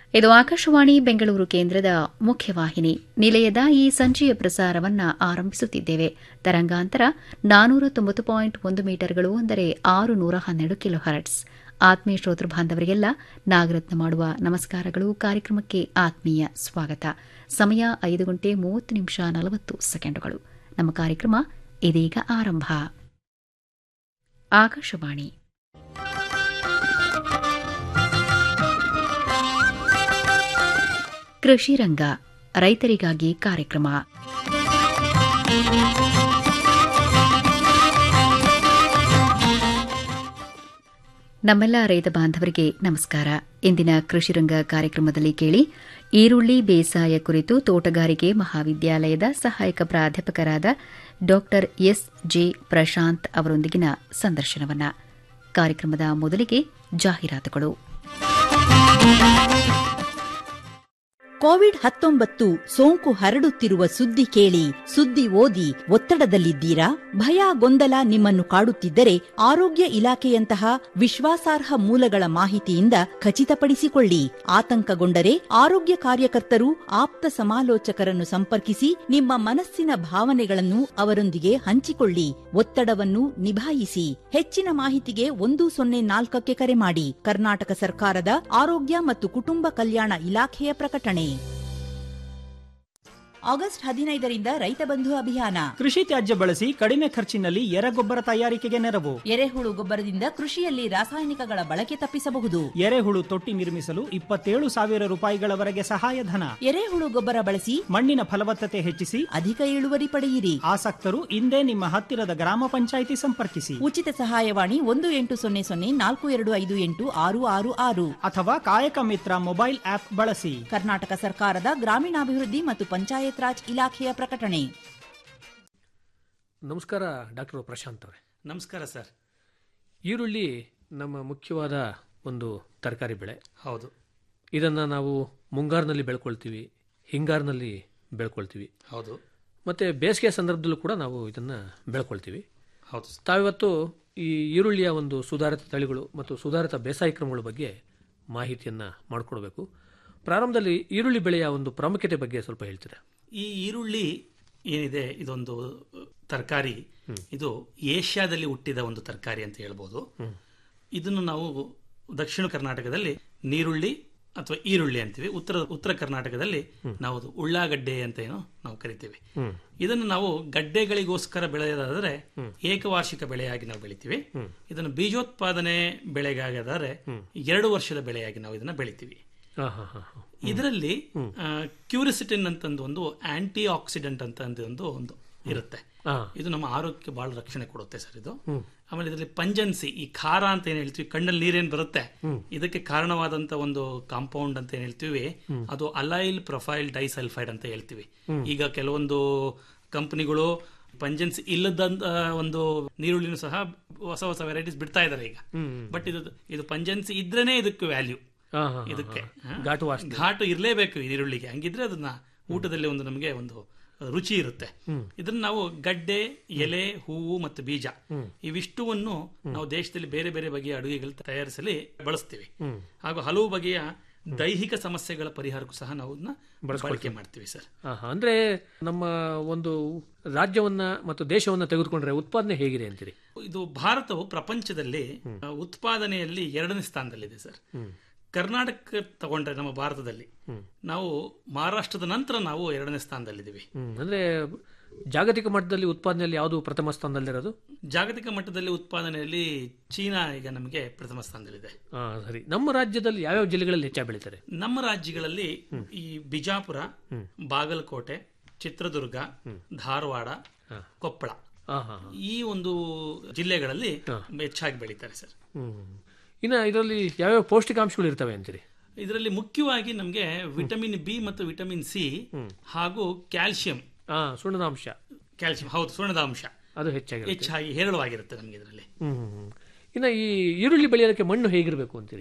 ಇದು ಆಕಾಶವಾಣಿ ಬೆಂಗಳೂರು ಕೇಂದ್ರದ ಮುಖ್ಯವಾಹಿನಿ ನಿಲಯದ ಈ ಸಂಜೆಯ ಪ್ರಸಾರವನ್ನು ಆರಂಭಿಸುತ್ತಿದ್ದೇವೆ ತರಂಗಾಂತರ ನಾನೂರ ತೊಂಬತ್ತು ಪಾಯಿಂಟ್ ಒಂದು ಮೀಟರ್ಗಳು ಅಂದರೆ ಆರು ನೂರ ಹನ್ನೆರಡು ಕಿಲೋ ಹರ್ಟ್ಸ್ ಆತ್ಮೀಯ ಶ್ರೋತೃ ಬಾಂಧವರಿಗೆಲ್ಲ ನಾಗರತ್ನ ಮಾಡುವ ನಮಸ್ಕಾರಗಳು ಕಾರ್ಯಕ್ರಮಕ್ಕೆ ಆತ್ಮೀಯ ಸ್ವಾಗತ ಸಮಯ ಐದು ಗಂಟೆ ಮೂವತ್ತು ನಿಮಿಷ ನಲವತ್ತು ಸೆಕೆಂಡುಗಳು ನಮ್ಮ ಕಾರ್ಯಕ್ರಮ ಇದೀಗ ಆರಂಭ ಆಕಾಶವಾಣಿ ಕೃಷಿ ರಂಗ ರೈತರಿಗಾಗಿ ಕಾರ್ಯಕ್ರಮ ನಮ್ಮೆಲ್ಲ ರೈತ ಬಾಂಧವರಿಗೆ ನಮಸ್ಕಾರ ಇಂದಿನ ಕೃಷಿ ರಂಗ ಕಾರ್ಯಕ್ರಮದಲ್ಲಿ ಕೇಳಿ ಈರುಳ್ಳಿ ಬೇಸಾಯ ಕುರಿತು ತೋಟಗಾರಿಕೆ ಮಹಾವಿದ್ಯಾಲಯದ ಸಹಾಯಕ ಪ್ರಾಧ್ಯಾಪಕರಾದ ಡಾ ಎಸ್ ಜೆ ಪ್ರಶಾಂತ್ ಅವರೊಂದಿಗಿನ ಸಂದರ್ಶನವನ್ನ ಕಾರ್ಯಕ್ರಮದ ಮೊದಲಿಗೆ ಜಾಹೀರಾತುಗಳು ಕೋವಿಡ್ ಹತ್ತೊಂಬತ್ತು ಸೋಂಕು ಹರಡುತ್ತಿರುವ ಸುದ್ದಿ ಕೇಳಿ ಸುದ್ದಿ ಓದಿ ಒತ್ತಡದಲ್ಲಿದ್ದೀರಾ ಭಯ ಗೊಂದಲ ನಿಮ್ಮನ್ನು ಕಾಡುತ್ತಿದ್ದರೆ ಆರೋಗ್ಯ ಇಲಾಖೆಯಂತಹ ವಿಶ್ವಾಸಾರ್ಹ ಮೂಲಗಳ ಮಾಹಿತಿಯಿಂದ ಖಚಿತಪಡಿಸಿಕೊಳ್ಳಿ ಆತಂಕಗೊಂಡರೆ ಆರೋಗ್ಯ ಕಾರ್ಯಕರ್ತರು ಆಪ್ತ ಸಮಾಲೋಚಕರನ್ನು ಸಂಪರ್ಕಿಸಿ ನಿಮ್ಮ ಮನಸ್ಸಿನ ಭಾವನೆಗಳನ್ನು ಅವರೊಂದಿಗೆ ಹಂಚಿಕೊಳ್ಳಿ ಒತ್ತಡವನ್ನು ನಿಭಾಯಿಸಿ ಹೆಚ್ಚಿನ ಮಾಹಿತಿಗೆ ಒಂದು ಸೊನ್ನೆ ನಾಲ್ಕಕ್ಕೆ ಕರೆ ಮಾಡಿ ಕರ್ನಾಟಕ ಸರ್ಕಾರದ ಆರೋಗ್ಯ ಮತ್ತು ಕುಟುಂಬ ಕಲ್ಯಾಣ ಇಲಾಖೆಯ ಪ್ರಕಟಣೆ ಆಗಸ್ಟ್ ಹದಿನೈದರಿಂದ ರೈತ ಬಂಧು ಅಭಿಯಾನ ಕೃಷಿ ತ್ಯಾಜ್ಯ ಬಳಸಿ ಕಡಿಮೆ ಖರ್ಚಿನಲ್ಲಿ ಎರೆಗೊಬ್ಬರ ತಯಾರಿಕೆಗೆ ನೆರವು ಎರೆಹುಳು ಗೊಬ್ಬರದಿಂದ ಕೃಷಿಯಲ್ಲಿ ರಾಸಾಯನಿಕಗಳ ಬಳಕೆ ತಪ್ಪಿಸಬಹುದು ಎರೆಹುಳು ತೊಟ್ಟಿ ನಿರ್ಮಿಸಲು ಇಪ್ಪತ್ತೇಳು ಸಾವಿರ ರೂಪಾಯಿಗಳವರೆಗೆ ಸಹಾಯಧನ ಎರೆಹುಳು ಗೊಬ್ಬರ ಬಳಸಿ ಮಣ್ಣಿನ ಫಲವತ್ತತೆ ಹೆಚ್ಚಿಸಿ ಅಧಿಕ ಇಳುವರಿ ಪಡೆಯಿರಿ ಆಸಕ್ತರು ಇಂದೇ ನಿಮ್ಮ ಹತ್ತಿರದ ಗ್ರಾಮ ಪಂಚಾಯಿತಿ ಸಂಪರ್ಕಿಸಿ ಉಚಿತ ಸಹಾಯವಾಣಿ ಒಂದು ಎಂಟು ಸೊನ್ನೆ ಸೊನ್ನೆ ನಾಲ್ಕು ಎರಡು ಐದು ಎಂಟು ಆರು ಆರು ಆರು ಅಥವಾ ಕಾಯಕ ಮಿತ್ರ ಮೊಬೈಲ್ ಆಪ್ ಬಳಸಿ ಕರ್ನಾಟಕ ಸರ್ಕಾರದ ಗ್ರಾಮೀಣಾಭಿವೃದ್ಧಿ ಮತ್ತು ಪಂಚಾಯತ್ ರಾಜ್ ಇಲಾಖೆಯ ಪ್ರಕಟಣೆ ನಮಸ್ಕಾರ ಡಾಕ್ಟರ್ ಪ್ರಶಾಂತ್ ಅವರೇ ನಮಸ್ಕಾರ ಸರ್ ಈರುಳ್ಳಿ ನಮ್ಮ ಮುಖ್ಯವಾದ ಒಂದು ತರಕಾರಿ ಬೆಳೆ ಹೌದು ಇದನ್ನು ನಾವು ಮುಂಗಾರಿನಲ್ಲಿ ಬೆಳ್ಕೊಳ್ತೀವಿ ಹಿಂಗಾರಿನಲ್ಲಿ ಬೆಳ್ಕೊಳ್ತೀವಿ ಹೌದು ಮತ್ತು ಬೇಸಿಗೆ ಸಂದರ್ಭದಲ್ಲೂ ಕೂಡ ನಾವು ಇದನ್ನು ಬೆಳ್ಕೊಳ್ತೀವಿ ಹೌದು ಸರ್ ತಾವಿವತ್ತು ಈ ಈರುಳ್ಳಿಯ ಒಂದು ಸುಧಾರಿತ ತಳಿಗಳು ಮತ್ತು ಸುಧಾರಿತ ಬೇಸಾಯ ಕ್ರಮಗಳ ಬಗ್ಗೆ ಮಾಹಿತಿಯನ್ನು ಮಾಡಿಕೊಡ್ಬೇಕು ಪ್ರಾರಂಭದಲ್ಲಿ ಈರುಳ್ಳಿ ಬೆಳೆಯ ಒಂದು ಪ್ರಾಮುಖ್ಯತೆ ಬಗ್ಗೆ ಸ್ವಲ್ಪ ಹೇಳ್ತೀರಾ ಈ ಈರುಳ್ಳಿ ಏನಿದೆ ಇದೊಂದು ತರಕಾರಿ ಇದು ಏಷ್ಯಾದಲ್ಲಿ ಹುಟ್ಟಿದ ಒಂದು ತರಕಾರಿ ಅಂತ ಹೇಳ್ಬೋದು ಇದನ್ನು ನಾವು ದಕ್ಷಿಣ ಕರ್ನಾಟಕದಲ್ಲಿ ನೀರುಳ್ಳಿ ಅಥವಾ ಈರುಳ್ಳಿ ಅಂತೀವಿ ಉತ್ತರ ಉತ್ತರ ಕರ್ನಾಟಕದಲ್ಲಿ ನಾವು ಅದು ಉಳ್ಳಾಗಡ್ಡೆ ಅಂತ ಏನೋ ನಾವು ಕರಿತೀವಿ ಇದನ್ನು ನಾವು ಗಡ್ಡೆಗಳಿಗೋಸ್ಕರ ಬೆಳೆಯೋದಾದರೆ ಏಕವಾರ್ಷಿಕ ಬೆಳೆಯಾಗಿ ನಾವು ಬೆಳಿತೀವಿ ಇದನ್ನು ಬೀಜೋತ್ಪಾದನೆ ಬೆಳೆಗಾಗದಾದ್ರೆ ಎರಡು ವರ್ಷದ ಬೆಳೆಯಾಗಿ ನಾವು ಇದನ್ನ ಬೆಳಿತೀವಿ ಹಾಂ ಹಾಂ ಹಾಂ ಹಾಂ ಇದರಲ್ಲಿ ಕ್ಯೂರಿಸಿಟಿನ್ ಅಂತಂದು ಒಂದು ಆಂಟಿ ಆಕ್ಸಿಡೆಂಟ್ ಅಂತ ಒಂದು ಒಂದು ಇರುತ್ತೆ ಹಾಂ ಇದು ನಮ್ಮ ಆರೋಗ್ಯಕ್ಕೆ ಬಹಳ ರಕ್ಷಣೆ ಕೊಡುತ್ತೆ ಸರ್ ಇದು ಆಮೇಲೆ ಇದರಲ್ಲಿ ಪಂಜನ್ಸಿ ಈ ಖಾರ ಅಂತ ಏನ್ ಹೇಳ್ತೀವಿ ಕಣ್ಣಲ್ಲಿ ನೀರೇನ್ ಬರುತ್ತೆ ಇದಕ್ಕೆ ಕಾರಣವಾದಂತ ಒಂದು ಕಾಂಪೌಂಡ್ ಅಂತ ಏನ್ ಹೇಳ್ತೀವಿ ಅದು ಅಲೈಲ್ ಪ್ರೊಫೈಲ್ ಡೈಸಲ್ಫೈಡ್ ಅಂತ ಹೇಳ್ತೀವಿ ಈಗ ಕೆಲವೊಂದು ಕಂಪನಿಗಳು ಪಂಜನ್ಸಿ ಇಲ್ಲದಂತ ಒಂದು ನೀರುಳ್ಳಿನೂ ಸಹ ಹೊಸ ಹೊಸ ವೆರೈಟೀಸ್ ಬಿಡ್ತಾ ಇದಾರೆ ಈಗ ಬಟ್ ಇದು ಇದು ಪಂಜನ್ಸಿ ಇದ್ರೇನೆ ಇದಕ್ಕೆ ವ್ಯಾಲ್ಯೂ ಹಾಂ ಹಾಂ ಇದಕ್ಕೆ ಹಾ? ಘಾಟು ವಾಸನೆ ಘಾಟು ಇರಲೇಬೇಕು ಈ ಈರುಳ್ಳಿಗೆ ಹಂಗಿದ್ರೆ ಅದನ್ನ ಊಟದಲ್ಲಿ ಒಂದು ನಮಗೆ ಒಂದು ರುಚಿ ಇರುತ್ತೆ ಇದನ್ನ ನಾವು ಗಡ್ಡೆ ಎಲೆ ಹೂವು ಮತ್ತು ಬೀಜ ಇವಿಷ್ಟುವನ್ನು ನಾವು ದೇಶದಲ್ಲಿ ಬೇರೆ ಬೇರೆ ಬಗೆಯ ಅಡುಗೆಗಳು ತಯಾರಿಸಲಿ ಬಳಸ್ತೀವಿ ಹಾಗೂ ಹಲವು ಬಗೆಯ ದೈಹಿಕ ಸಮಸ್ಯೆಗಳ ಪರಿಹಾರಕ್ಕೂ ಸಹ ನಾವು ಅದನ್ನ ಬಳಕೆ ಮಾಡ್ತೀವಿ ಸರ್ ಹಾಂ ಹಾಂ ಅಂದರೆ ನಮ್ಮ ಒಂದು ರಾಜ್ಯವನ್ನ ಮತ್ತು ದೇಶವನ್ನ ತೆಗೆದುಕೊಂಡ್ರೆ ಉತ್ಪಾದನೆ ಹೇಗಿದೆ ಅಂತೀರಿ ಇದು ಭಾರತವು ಪ್ರಪಂಚದಲ್ಲಿ ಆ, ಉತ್ಪಾದನೆಯಲ್ಲಿ ಎರಡನೇ ಸ್ಥಾನದಲ್ಲಿದೆ ಸರ್ ಕರ್ನಾಟಕ ತಗೊಂಡ್ರೆ ನಮ್ಮ ಭಾರತದಲ್ಲಿ ನಾವು ಮಹಾರಾಷ್ಟ್ರದ ನಂತರ ನಾವು ಎರಡನೇ ಸ್ಥಾನದಲ್ಲಿದ್ದೀವಿ ಹ್ಮ್. ಅಂದ್ರೆ ಜಾಗತಿಕ ಮಟ್ಟದಲ್ಲಿ ಉತ್ಪಾದನೆಯಲ್ಲಿ ಯಾವುದು ಪ್ರಥಮ ಸ್ಥಾನದಲ್ಲಿರೋದು ಜಾಗತಿಕ ಮಟ್ಟದಲ್ಲಿ ಉತ್ಪಾದನೆಯಲ್ಲಿ ಚೀನಾ ಈಗ ನಮಗೆ ಪ್ರಥಮ ಸ್ಥಾನದಲ್ಲಿದೆ ಹಾ ಸರಿ ನಮ್ಮ ರಾಜ್ಯದಲ್ಲಿ ಯಾವ್ಯಾವ ಜಿಲ್ಲೆಗಳಲ್ಲಿ ಹೆಚ್ಚಾಗಿ ಬೆಳೀತಾರೆ ನಮ್ಮ ರಾಜ್ಯಗಳಲ್ಲಿ ಈ ಬಿಜಾಪುರ ಬಾಗಲಕೋಟೆ ಚಿತ್ರದುರ್ಗ ಧಾರವಾಡ ಕೊಪ್ಪಳ ಹಾ ಹಾ ಹಾ. ಈ ಒಂದು ಜಿಲ್ಲೆಗಳಲ್ಲಿ ಹೆಚ್ಚಾಗಿ ಬೆಳೀತಾರೆ ಸರ್ ಹ್ಮ್ ಇನ್ನು ಇದರಲ್ಲಿ ಯಾವ್ಯಾವ ಪೌಷ್ಟಿಕಾಂಶಗಳು ಇರ್ತವೆ ಅಂತೀರಿ ಇದರಲ್ಲಿ ಮುಖ್ಯವಾಗಿ ನಮಗೆ ವಿಟಮಿನ್ ಬಿ ಮತ್ತು ವಿಟಮಿನ್ ಸಿ ಹಾಗೂ ಕ್ಯಾಲ್ಸಿಯಂ ಹಾ ಸುಣ್ಣದ ಅಂಶ ಕ್ಯಾಲ್ಸಿಯಂ ಹೌದು ಸುಣ್ಣದ ಅಂಶ ಅದು ಹೆಚ್ಚಾಗಿರುತ್ತೆ ಹೆಚ್ಚಾಗಿ ಹೇರಳವಾಗಿರುತ್ತೆ ನಮಗೆ ಇದರಲ್ಲಿ ಹ್ಮ್ ಹ್ಮ್, ಹ್ಮ್. ಇನ್ನು ಈ ಈರುಳ್ಳಿ ಬೆಳೆಯೋದಕ್ಕೆ ಮಣ್ಣು ಹೇಗಿರಬೇಕು ಅಂತೀರಿ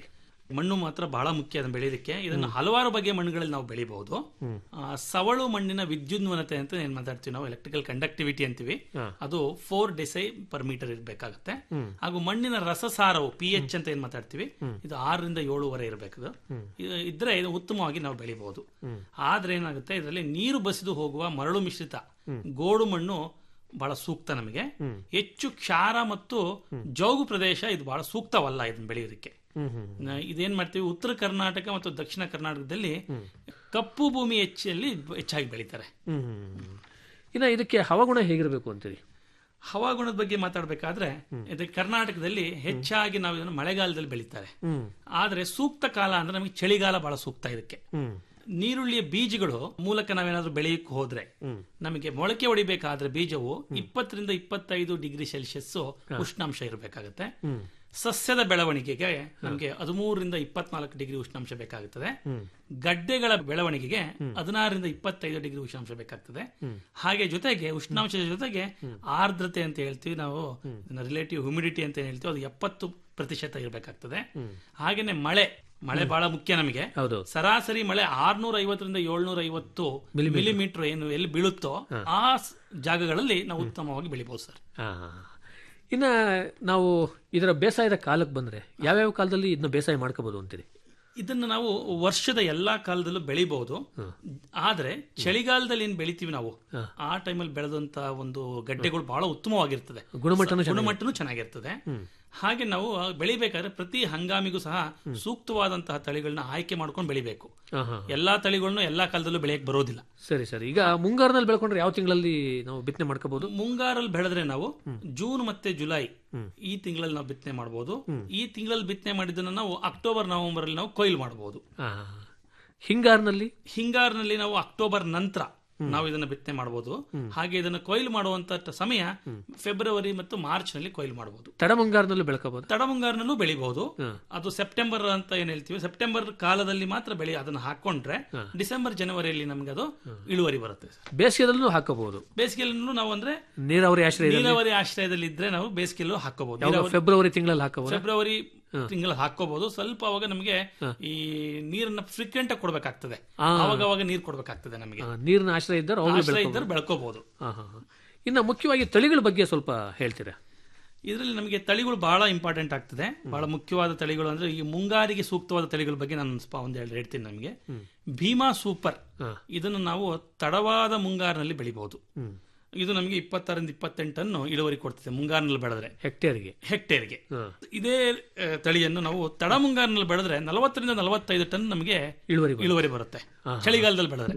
ಮಣ್ಣು ಮಾತ್ರ ಬಹಳ ಮುಖ್ಯ ಅದನ್ನ ಬೆಳೀಲಿಕ್ಕೆ ಇದನ್ನು ಹಲವಾರು ಬಗೆಯ ಮಣ್ಣುಗಳಲ್ಲಿ ನಾವು ಬೆಳಿಬಹುದು ಆ, ಸವಳು ಮಣ್ಣಿನ ವಿದ್ಯುನ್ವನತೆ ಅಂತ ಏನ್ ಮಾತಾಡ್ತೀವಿ ನಾವು ಎಲೆಕ್ಟ್ರಿಕಲ್ ಕಂಡಕ್ಟಿವಿಟಿ ಅಂತೀವಿ ಅದು ಫೋರ್ ಡೆಸೈ ಪರ್ ಮೀಟರ್ ಇರಬೇಕಾಗುತ್ತೆ ಹಾಗೂ ಮಣ್ಣಿನ ರಸಸಾರವು ಪಿ ಎಚ್ ಅಂತ ಏನ್ ಮಾತಾಡ್ತೀವಿ ಇದು ಆರರಿಂದ ಏಳುವರೆ ಇರಬೇಕು ಇದ್ರೆ ಇದು ಉತ್ತಮವಾಗಿ ನಾವು ಬೆಳಿಬಹುದು ಆದ್ರೆ ಏನಾಗುತ್ತೆ ಇದರಲ್ಲಿ ನೀರು ಬಸಿದು ಹೋಗುವ ಮರಳು ಮಿಶ್ರಿತ ಗೋಡು ಮಣ್ಣು ಬಹಳ ಸೂಕ್ತ ನಮಗೆ ಹೆಚ್ಚು ಕ್ಷಾರ ಮತ್ತು ಜೌಗು ಪ್ರದೇಶ ಇದು ಬಹಳ ಸೂಕ್ತವಲ್ಲ ಇದನ್ನ ಬೆಳೆಯೋದಕ್ಕೆ ನ- ಇದೇನ್ ಮಾಡ್ತೀವಿ ಉತ್ತರ ಕರ್ನಾಟಕ ಮತ್ತು ದಕ್ಷಿಣ ಕರ್ನಾಟಕದಲ್ಲಿ ಕಪ್ಪು ಭೂಮಿ ಹೆಚ್ಚಲ್ಲಿ ಹೆಚ್ಚಾಗಿ ಬೆಳೀತಾರೆ ಹ್ಮ್ ಹ್ಮ್. ಇನ್ನ ಇದಕ್ಕೆ ಹವಾಗುಣ ಹೇಗಿರಬೇಕು ಅಂತೀರಿ ಹವಾಗುಣದ ಬಗ್ಗೆ ಮಾತಾಡಬೇಕಾದ್ರೆ ಇದಕ್ಕೆ ಕರ್ನಾಟಕದಲ್ಲಿ ಹೆಚ್ಚಾಗಿ ನಾವು ಇದನ್ನು ಮಳೆಗಾಲದಲ್ಲಿ ಬೆಳೀತಾರೆ ಆದ್ರೆ ಸೂಕ್ತ ಕಾಲ ಅಂದ್ರೆ ನಮಗೆ ಚಳಿಗಾಲ ಬಹಳ ಸೂಕ್ತ ಇದಕ್ಕೆ ನೀರುಳ್ಳಿಯ ಬೀಜಗಳು ಮೂಲಕ ನಾವೇನಾದ್ರೂ ಬೆಳೆಯಕ್ಕೆ ಹೋದ್ರೆ ನಮಗೆ ಮೊಳಕೆ ಹೊಡಿಬೇಕಾದ್ರೆ ಬೀಜವು ಇಪ್ಪತ್ತರಿಂದ ಇಪ್ಪತ್ತೈದು ಡಿಗ್ರಿ ಸೆಲ್ಸಿಯಸ್ ಉಷ್ಣಾಂಶ ಇರಬೇಕಾಗುತ್ತೆ ಸಸ್ಯದ ಬೆಳವಣಿಗೆಗೆ ನಮಗೆ ಹದಿಮೂರರಿಂದ ಇಪ್ಪತ್ನಾಲ್ಕು ಡಿಗ್ರಿ ಉಷ್ಣಾಂಶ ಬೇಕಾಗುತ್ತದೆ ಗಡ್ಡೆಗಳ ಬೆಳವಣಿಗೆಗೆ ಹದಿನಾರರಿಂದ ಇಪ್ಪತ್ತೈದು ಡಿಗ್ರಿ ಉಷ್ಣಾಂಶ ಬೇಕಾಗ್ತದೆ ಹಾಗೆ ಜೊತೆಗೆ ಉಷ್ಣಾಂಶದ ಜೊತೆಗೆ ಆರ್ದ್ರತೆ ಅಂತ ಹೇಳ್ತೀವಿ ನಾವು ರಿಲೇಟಿವ್ ಹ್ಯುಮಿಡಿಟಿ ಅಂತ ಏನ್ ಹೇಳ್ತೀವಿ ಅದು ಎಪ್ಪತ್ತು ಪ್ರತಿಶತ ಇರಬೇಕಾಗ್ತದೆ ಹಾಗೇನೆ ಮಳೆ ಮಳೆ ಬಹಳ ಮುಖ್ಯ ನಮಗೆ ಹೌದು ಸರಾಸರಿ ಮಳೆ ಆರ್ನೂರ ಐವತ್ತರಿಂದ ಏಳ್ನೂರ ಐವತ್ತು ಮಿಲಿಮೀಟರ್ ಏನು ಎಲ್ಲಿ ಬೀಳುತ್ತೋ ಆ ಸ್- ಜಾಗಗಳಲ್ಲಿ ನಾವು ಉತ್ತಮವಾಗಿ ಬೆಳಿಬಹುದು ಸರ್ ಹಾ ಇನ್ನ ನಾವು ಇದರ ಬೇಸಾಯದ ಕಾಲಕ್ಕೆ ಬಂದ್ರೆ ಯಾವ್ಯಾವ ಕಾಲದಲ್ಲಿ ಇದನ್ನ ಬೇಸಾಯ ಮಾಡ್ಕೋಬಹುದು ಅಂತೀರಿ ಇದನ್ನ ನಾವು ವರ್ಷದ ಎಲ್ಲಾ ಕಾಲದಲ್ಲೂ ಬೆಳಿಬಹುದು ಆದ್ರೆ ಚಳಿಗಾಲದಲ್ಲಿ ಏನ್ ಬೆಳಿತೀವಿ ನಾವು ಆ ಟೈಮಲ್ಲಿ ಬೆಳೆದಂತ ಒಂದು ಗಡ್ಡೆಗಳು ಬಹಳ ಉತ್ತಮವಾಗಿರ್ತದೆ ಗುಣಮಟ್ಟನೂ ಸ- ಗುಣಮಟ್ಟನೂ ಚೆನ್ನಾಗಿರ್ತದೆ ಹಾಗೆ ನಾವು ಬೆಳಿಬೇಕಾದ್ರೆ ಪ್ರತಿ ಹಂಗಾಮಿಗೂ ಸಹ ಸೂಕ್ತವಾದಂತಹ ತಳಿಗಳನ್ನ ಆಯ್ಕೆ ಮಾಡ್ಕೊಂಡು ಬೆಳಿಬೇಕು ಹಾ ಹಾ ಎಲ್ಲಾ ತಳಿಗಳನ್ನು ಎಲ್ಲಾ ಕಾಲದಲ್ಲೂ ಬೆಳೆಯಕ್ ಬರೋದಿಲ್ಲ ಸರಿ ಸರಿ ಈಗ ಮುಂಗಾರಿನಲ್ಲಿ ಬೆಳ್ಕೊಂಡ್ರೆ ಯಾವ ತಿಂಗಳಲ್ಲಿ ನಾವು ಬಿತ್ತನೆ ಮಾಡ್ಕೋಬಹುದು ಮುಂಗಾರಲ್ಲಿ ಬೆಳೆದ್ರೆ ನಾವು ಜೂನ್ ಮತ್ತೆ ಜುಲೈ ಈ ತಿಂಗಳಲ್ಲಿ ನಾವು ಬಿತ್ತನೆ ಮಾಡಬಹುದು ಈ ತಿಂಗಳಲ್ಲಿ ಬಿತ್ತನೆ ಮಾಡಿದ್ದನ್ನ ನಾವು ಅಕ್ಟೋಬರ್ ನವೆಂಬರ್ ಅಲ್ಲಿ ನಾವು ಕೊಯ್ಲು ಮಾಡಬಹುದು ಹಾ ಹಿಂಗಾರಿನಲ್ಲಿ ಹಿಂಗಾರಿನಲ್ಲಿ ನಾವು ಅಕ್ಟೋಬರ್ ನಂತರ ನಾವು ಇದನ್ನ ಬಿತ್ತನೆ ಮಾಡಬಹುದು ಹಾಗೆ ಇದನ್ನ ಕೊಯ್ಲು ಮಾಡುವಂತ ಸಮಯ ಫೆಬ್ರವರಿ ಮತ್ತು ಮಾರ್ಚ್ ನಲ್ಲಿ ಕೊಯ್ಲು ಮಾಡಬಹುದು ತಡ ಮುಂಗಾರಿನಲ್ಲಿ ಬೆಳ್ಕೋಬಹುದು ತಡಮುಂಗಾರಿನಲ್ಲೂ ಬೆಳಿಬಹುದು ಅದು ಸೆಪ್ಟೆಂಬರ್ ಅಂತ ಏನ್ ಹೇಳ್ತೀವಿ ಸೆಪ್ಟೆಂಬರ್ ಕಾಲದಲ್ಲಿ ಮಾತ್ರ ಬೆಳೆ ಅದನ್ನ ಹಾಕೊಂಡ್ರೆ ಡಿಸೆಂಬರ್ ಜನವರಿಯಲ್ಲಿ ನಮ್ಗೆ ಅದು ಇಳುವರಿ ಬರುತ್ತೆ ಬೇಸಿಗೆದಲ್ಲೂ ಹಾಕೋಬಹುದು ಬೇಸಿಗೆಯಲ್ಲೂ ನಾವು ಅಂದ್ರೆ ನೀರಾವರಿ ಆಶ್ರಯ ನೀರಾವರಿ ಆಶ್ರಯದಲ್ಲಿ ಇದ್ರೆ ನಾವು ಬೇಸಿಗೆಯಲ್ಲೂ ಹಾಕೋಬಹುದು ಯಾವಾಗ ಫೆಬ್ರವರಿ ತಿಂಗಳಲ್ಲಿ ಹಾಕೋಬಹುದು ಫೆಬ್ರವರಿ ತಿಂಗಳ ಹಾಕೋಬಹುದು ಸ್ವಲ್ಪ ಅವಾಗ ನಮಗೆ ಈ ನೀರನ್ನ ಫ್ರೀಕ್ವೆಂಟ್ ಆಗಿ ಕೊಡ್ಬೇಕಾಗ್ತದೆ ಅವಾಗ ಅವಾಗ ನೀರು ಕೊಡ್ಬೇಕಾಗ್ತದೆ ನಮಗೆ ನೀರಿನ ಆಶ್ರಯ ಇದ್ದರೆ ಅವಾಗಲೂ ಆಶ್ರಯ ಇದ್ದರೆ ಬೆಳ್ಕೋಬಹುದು ಹಾ ಹಾ ಹಾ. ಇನ್ನು ಮುಖ್ಯವಾಗಿ ತಳಿಗಳ ಬಗ್ಗೆ ಸ್ವಲ್ಪ ಹೇಳ್ತೀರಾ ಇದರಲ್ಲಿ ನಮಗೆ ತಳಿಗಳು ಬಹಳ ಇಂಪಾರ್ಟೆಂಟ್ ಆಗ್ತದೆ ಬಹಳ ಮುಖ್ಯವಾದ ತಳಿಗಳು ಅಂದ್ರೆ ಈ ಮುಂಗಾರಿಗೆ ಸೂಕ್ತವಾದ ತಳಿಗಳ ಬಗ್ಗೆ ನಾನು ಸ್ವಲ್ಪ ಒಂದ್ ಎರಡು ಹೇಳ್ತೀನಿ ನಮಗೆ ಭೀಮಾ ಸೂಪರ್ ಇದನ್ನು ನಾವು ತಡವಾದ ಮುಂಗಾರಿನಲ್ಲಿ ಬೆಳಿಬಹುದು ಇದು ನಮಗೆ ಇಪ್ಪತ್ತಾರರಿಂದ ಇಪ್ಪತ್ತೆಂಟು ಟನ್ ಇಳುವರಿ ಕೊಡ್ತದೆ ಮುಂಗಾರಿನಲ್ಲಿ ಬೆಳೆದ್ರೆ ಹೆಕ್ಟೇರ್ಗೆ ಹೆಕ್ಟೇರ್ಗೆ ಇದೇ ಆ, ತಳಿಯನ್ನು ನಾವು ತಡ ಮುಂಗಾರಿನಲ್ಲಿ ಬೆಳೆದ್ರೆ ನಲವತ್ತರಿಂದ ನಲವತ್ತೈದು ಟನ್ ನಮಗೆ ಇಳುವರಿ ಬರುತ್ತೆ. ಇಳುವರಿ ಬರುತ್ತೆ ಚಳಿಗಾಲದಲ್ಲಿ ಬೆಳೆದ್ರೆ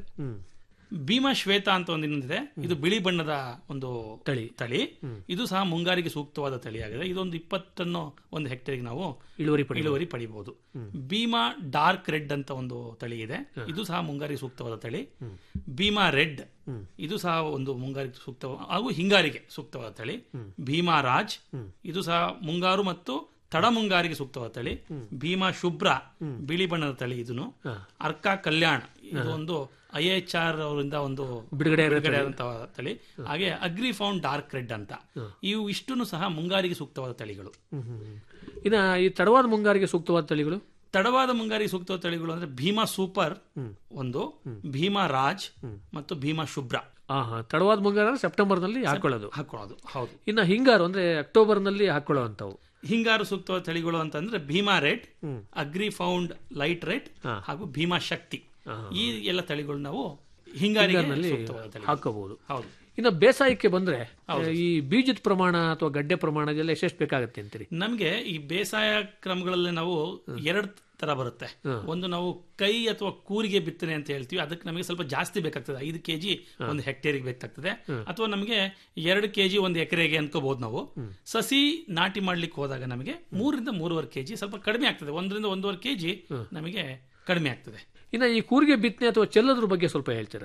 ಭೀಮಾ ಶ್ವೇತ ಅಂತ ಒಂದು ಇನ್ನೊಂದಿದೆ ಇದು ಬಿಳಿ ಬಣ್ಣದ ಒಂದು ತಳಿ ತಳಿ ಇದು ಸಹ ಮುಂಗಾರಿಗೆ ಸೂಕ್ತವಾದ ತಳಿಯಾಗಿದೆ ಇದೊಂದು ಇಪ್ಪತ್ತನ್ನು ಒಂದು ಹೆಕ್ಟೇರ್ಗೆ ನಾವು ಇಳುವರಿ ಪಡಿ ಇಳುವರಿ ಪಡಿಬಹುದು ಭೀಮಾ ಡಾರ್ಕ್ ರೆಡ್ ಅಂತ ಒಂದು ತಳಿ ಇದೆ ಇದು ಸಹ ಮುಂಗಾರಿಗೆ ಸೂಕ್ತವಾದ ತಳಿ ಭೀಮಾ ರೆಡ್ ಇದು ಸಹ ಒಂದು ಮುಂಗಾರಿಗೆ ಸೂಕ್ತ ಹಾಗೂ ಹಿಂಗಾರಿಗೆ ಸೂಕ್ತವಾದ ತಳಿ ಭೀಮಾ ರಾಜ್ ಇದು ಸಹ ಮುಂಗಾರು ಮತ್ತು ತಡ ಮುಂಗಾರಿಗೆ ಸೂಕ್ತವಾದ ತಳಿ ಭೀಮಾ ಶುಭ್ರ ಬಿಳಿ ಬಣ್ಣದ ತಳಿ ಇದನ್ನು ಅರ್ಕಾ ಕಲ್ಯಾಣ್ ಇದು ಒಂದು ಐ ಎಚ್ ಆರ್ ಅವರಿಂದ ಒಂದು ಬಿಡುಗಡೆ ಆಗಿರೋ ಬಿಡುಗಡೆ ಆದಂತಹ ತಳಿ ಹಾಗೆ ಅಗ್ರಿ ಫೌಂಡ್ ಡಾರ್ಕ್ ರೆಡ್ ಅಂತ ಇವು ಇಷ್ಟನ್ನು ಸಹ ಮುಂಗಾರಿಗೆ ಸೂಕ್ತವಾದ ತಳಿಗಳು ಹ್ಮ್, ಹ್ಮ್, ಹ್ಮ್. ಇನ್ನ ಈ ತಡವಾದ ಮುಂಗಾರಿಗೆ ಸೂಕ್ತವಾದ ತಳಿಗಳು ತಡವಾದ ಮುಂಗಾರಿಗೆ ಸೂಕ್ತವಾದ ತಳಿಗಳು ಅಂದ್ರೆ ಭೀಮಾ ಸೂಪರ್ ಒಂದು ಭೀಮಾ ರಾಜ್ ಮತ್ತು ಭೀಮಾ ಶುಭ್ರ ಹಾ ಹಾ ತಡವಾದ ಮುಂಗಾರ ಅಂದ್ರೆ ಸೆಪ್ಟೆಂಬರ್ನಲ್ಲಿ ಹಾಕೊಳ್ಳೋದು ಹಾಕೊಳ್ಳೋದು ಹೌದು ಇನ್ನ ಹಿಂಗಾರು ಅಂದ್ರೆ ಅಕ್ಟೋಬರ್ನಲ್ಲಿ ಹಾಕೊಳ್ಳೋ ಅಂತವು ಹಿಂಗಾರು ಸೂಕ್ತವಾದ ತಳಿಗಳು ಅಂತಂದ್ರೆ Bhima red Agrifound light red ಹಾಗೂ ಭೀಮಾ ಶಕ್ತಿ ಈ ಎಲ್ಲ ತಳಿಗಳು ನಾವು ಹಿಂಗಾರಿಗೆ ಸೂಕ್ತವಾದ ತಳಿ ಹಾಕೋಬಹುದು ಹೌದು ಇನ್ನು ಬೇಸಾಯಕ್ಕೆ ಬಂದ್ರೆ ಈ ಬೀಜದ ಪ್ರಮಾಣ ಅಥವಾ ಗಡ್ಡೆ ಪ್ರಮಾಣ ಇದೆಲ್ಲ ಎಷ್ಟೆಷ್ಟು ಬೇಕಾಗತ್ತೆ ಅಂತೀರಿ ನಮ್ಗೆ ಈ ಬೇಸಾಯ ಕ್ರಮಗಳಲ್ಲಿ ನಾವು ಎರಡು ತರ ಬರುತ್ತೆ ಒಂದು ನಾವು ಕೈ ಅಥವಾ ಕೂರಿಗೆ ಬಿತ್ತನೆ ಅಂತ ಹೇಳ್ತೀವಿ ಅದಕ್ಕೆ ನಮಗೆ ಸ್ವಲ್ಪ ಜಾಸ್ತಿ ಬೇಕಾಗ್ತದೆ ಐದು ಕೆಜಿ ಒಂದು ಹೆಕ್ಟೇರಿಗೆ ಬೇಕಾಗ್ತದೆ ಅಥವಾ ನಮಗೆ ಎರಡು ಕೆಜಿ ಒಂದು ಎಕರೆಗೆ ಅನ್ಕೋಬಹುದು ನಾವು ಸಸಿ ನಾಟಿ ಮಾಡ್ಲಿಕ್ಕೆ ಹೋದಾಗ ನಮಗೆ ಮೂರರಿಂದ ಮೂರುವರೆ ಕೆಜಿ ಸ್ವಲ್ಪ ಕಡಿಮೆ ಆಗ್ತದೆ ಒಂದರಿಂದ ಒಂದೂವರೆ ಕೆಜಿ ನಮಗೆ ಕಡಿಮೆ ಆಗ್ತದೆ ಇನ್ನು ಈ ಕೂರಿಗೆ ಬಿತ್ತನೆ ಅಥವಾ ಚೆಲ್ಲೋದ್ರ ಬಗ್ಗೆ ಸ್ವಲ್ಪ ಹೇಳ್ತೀರಾ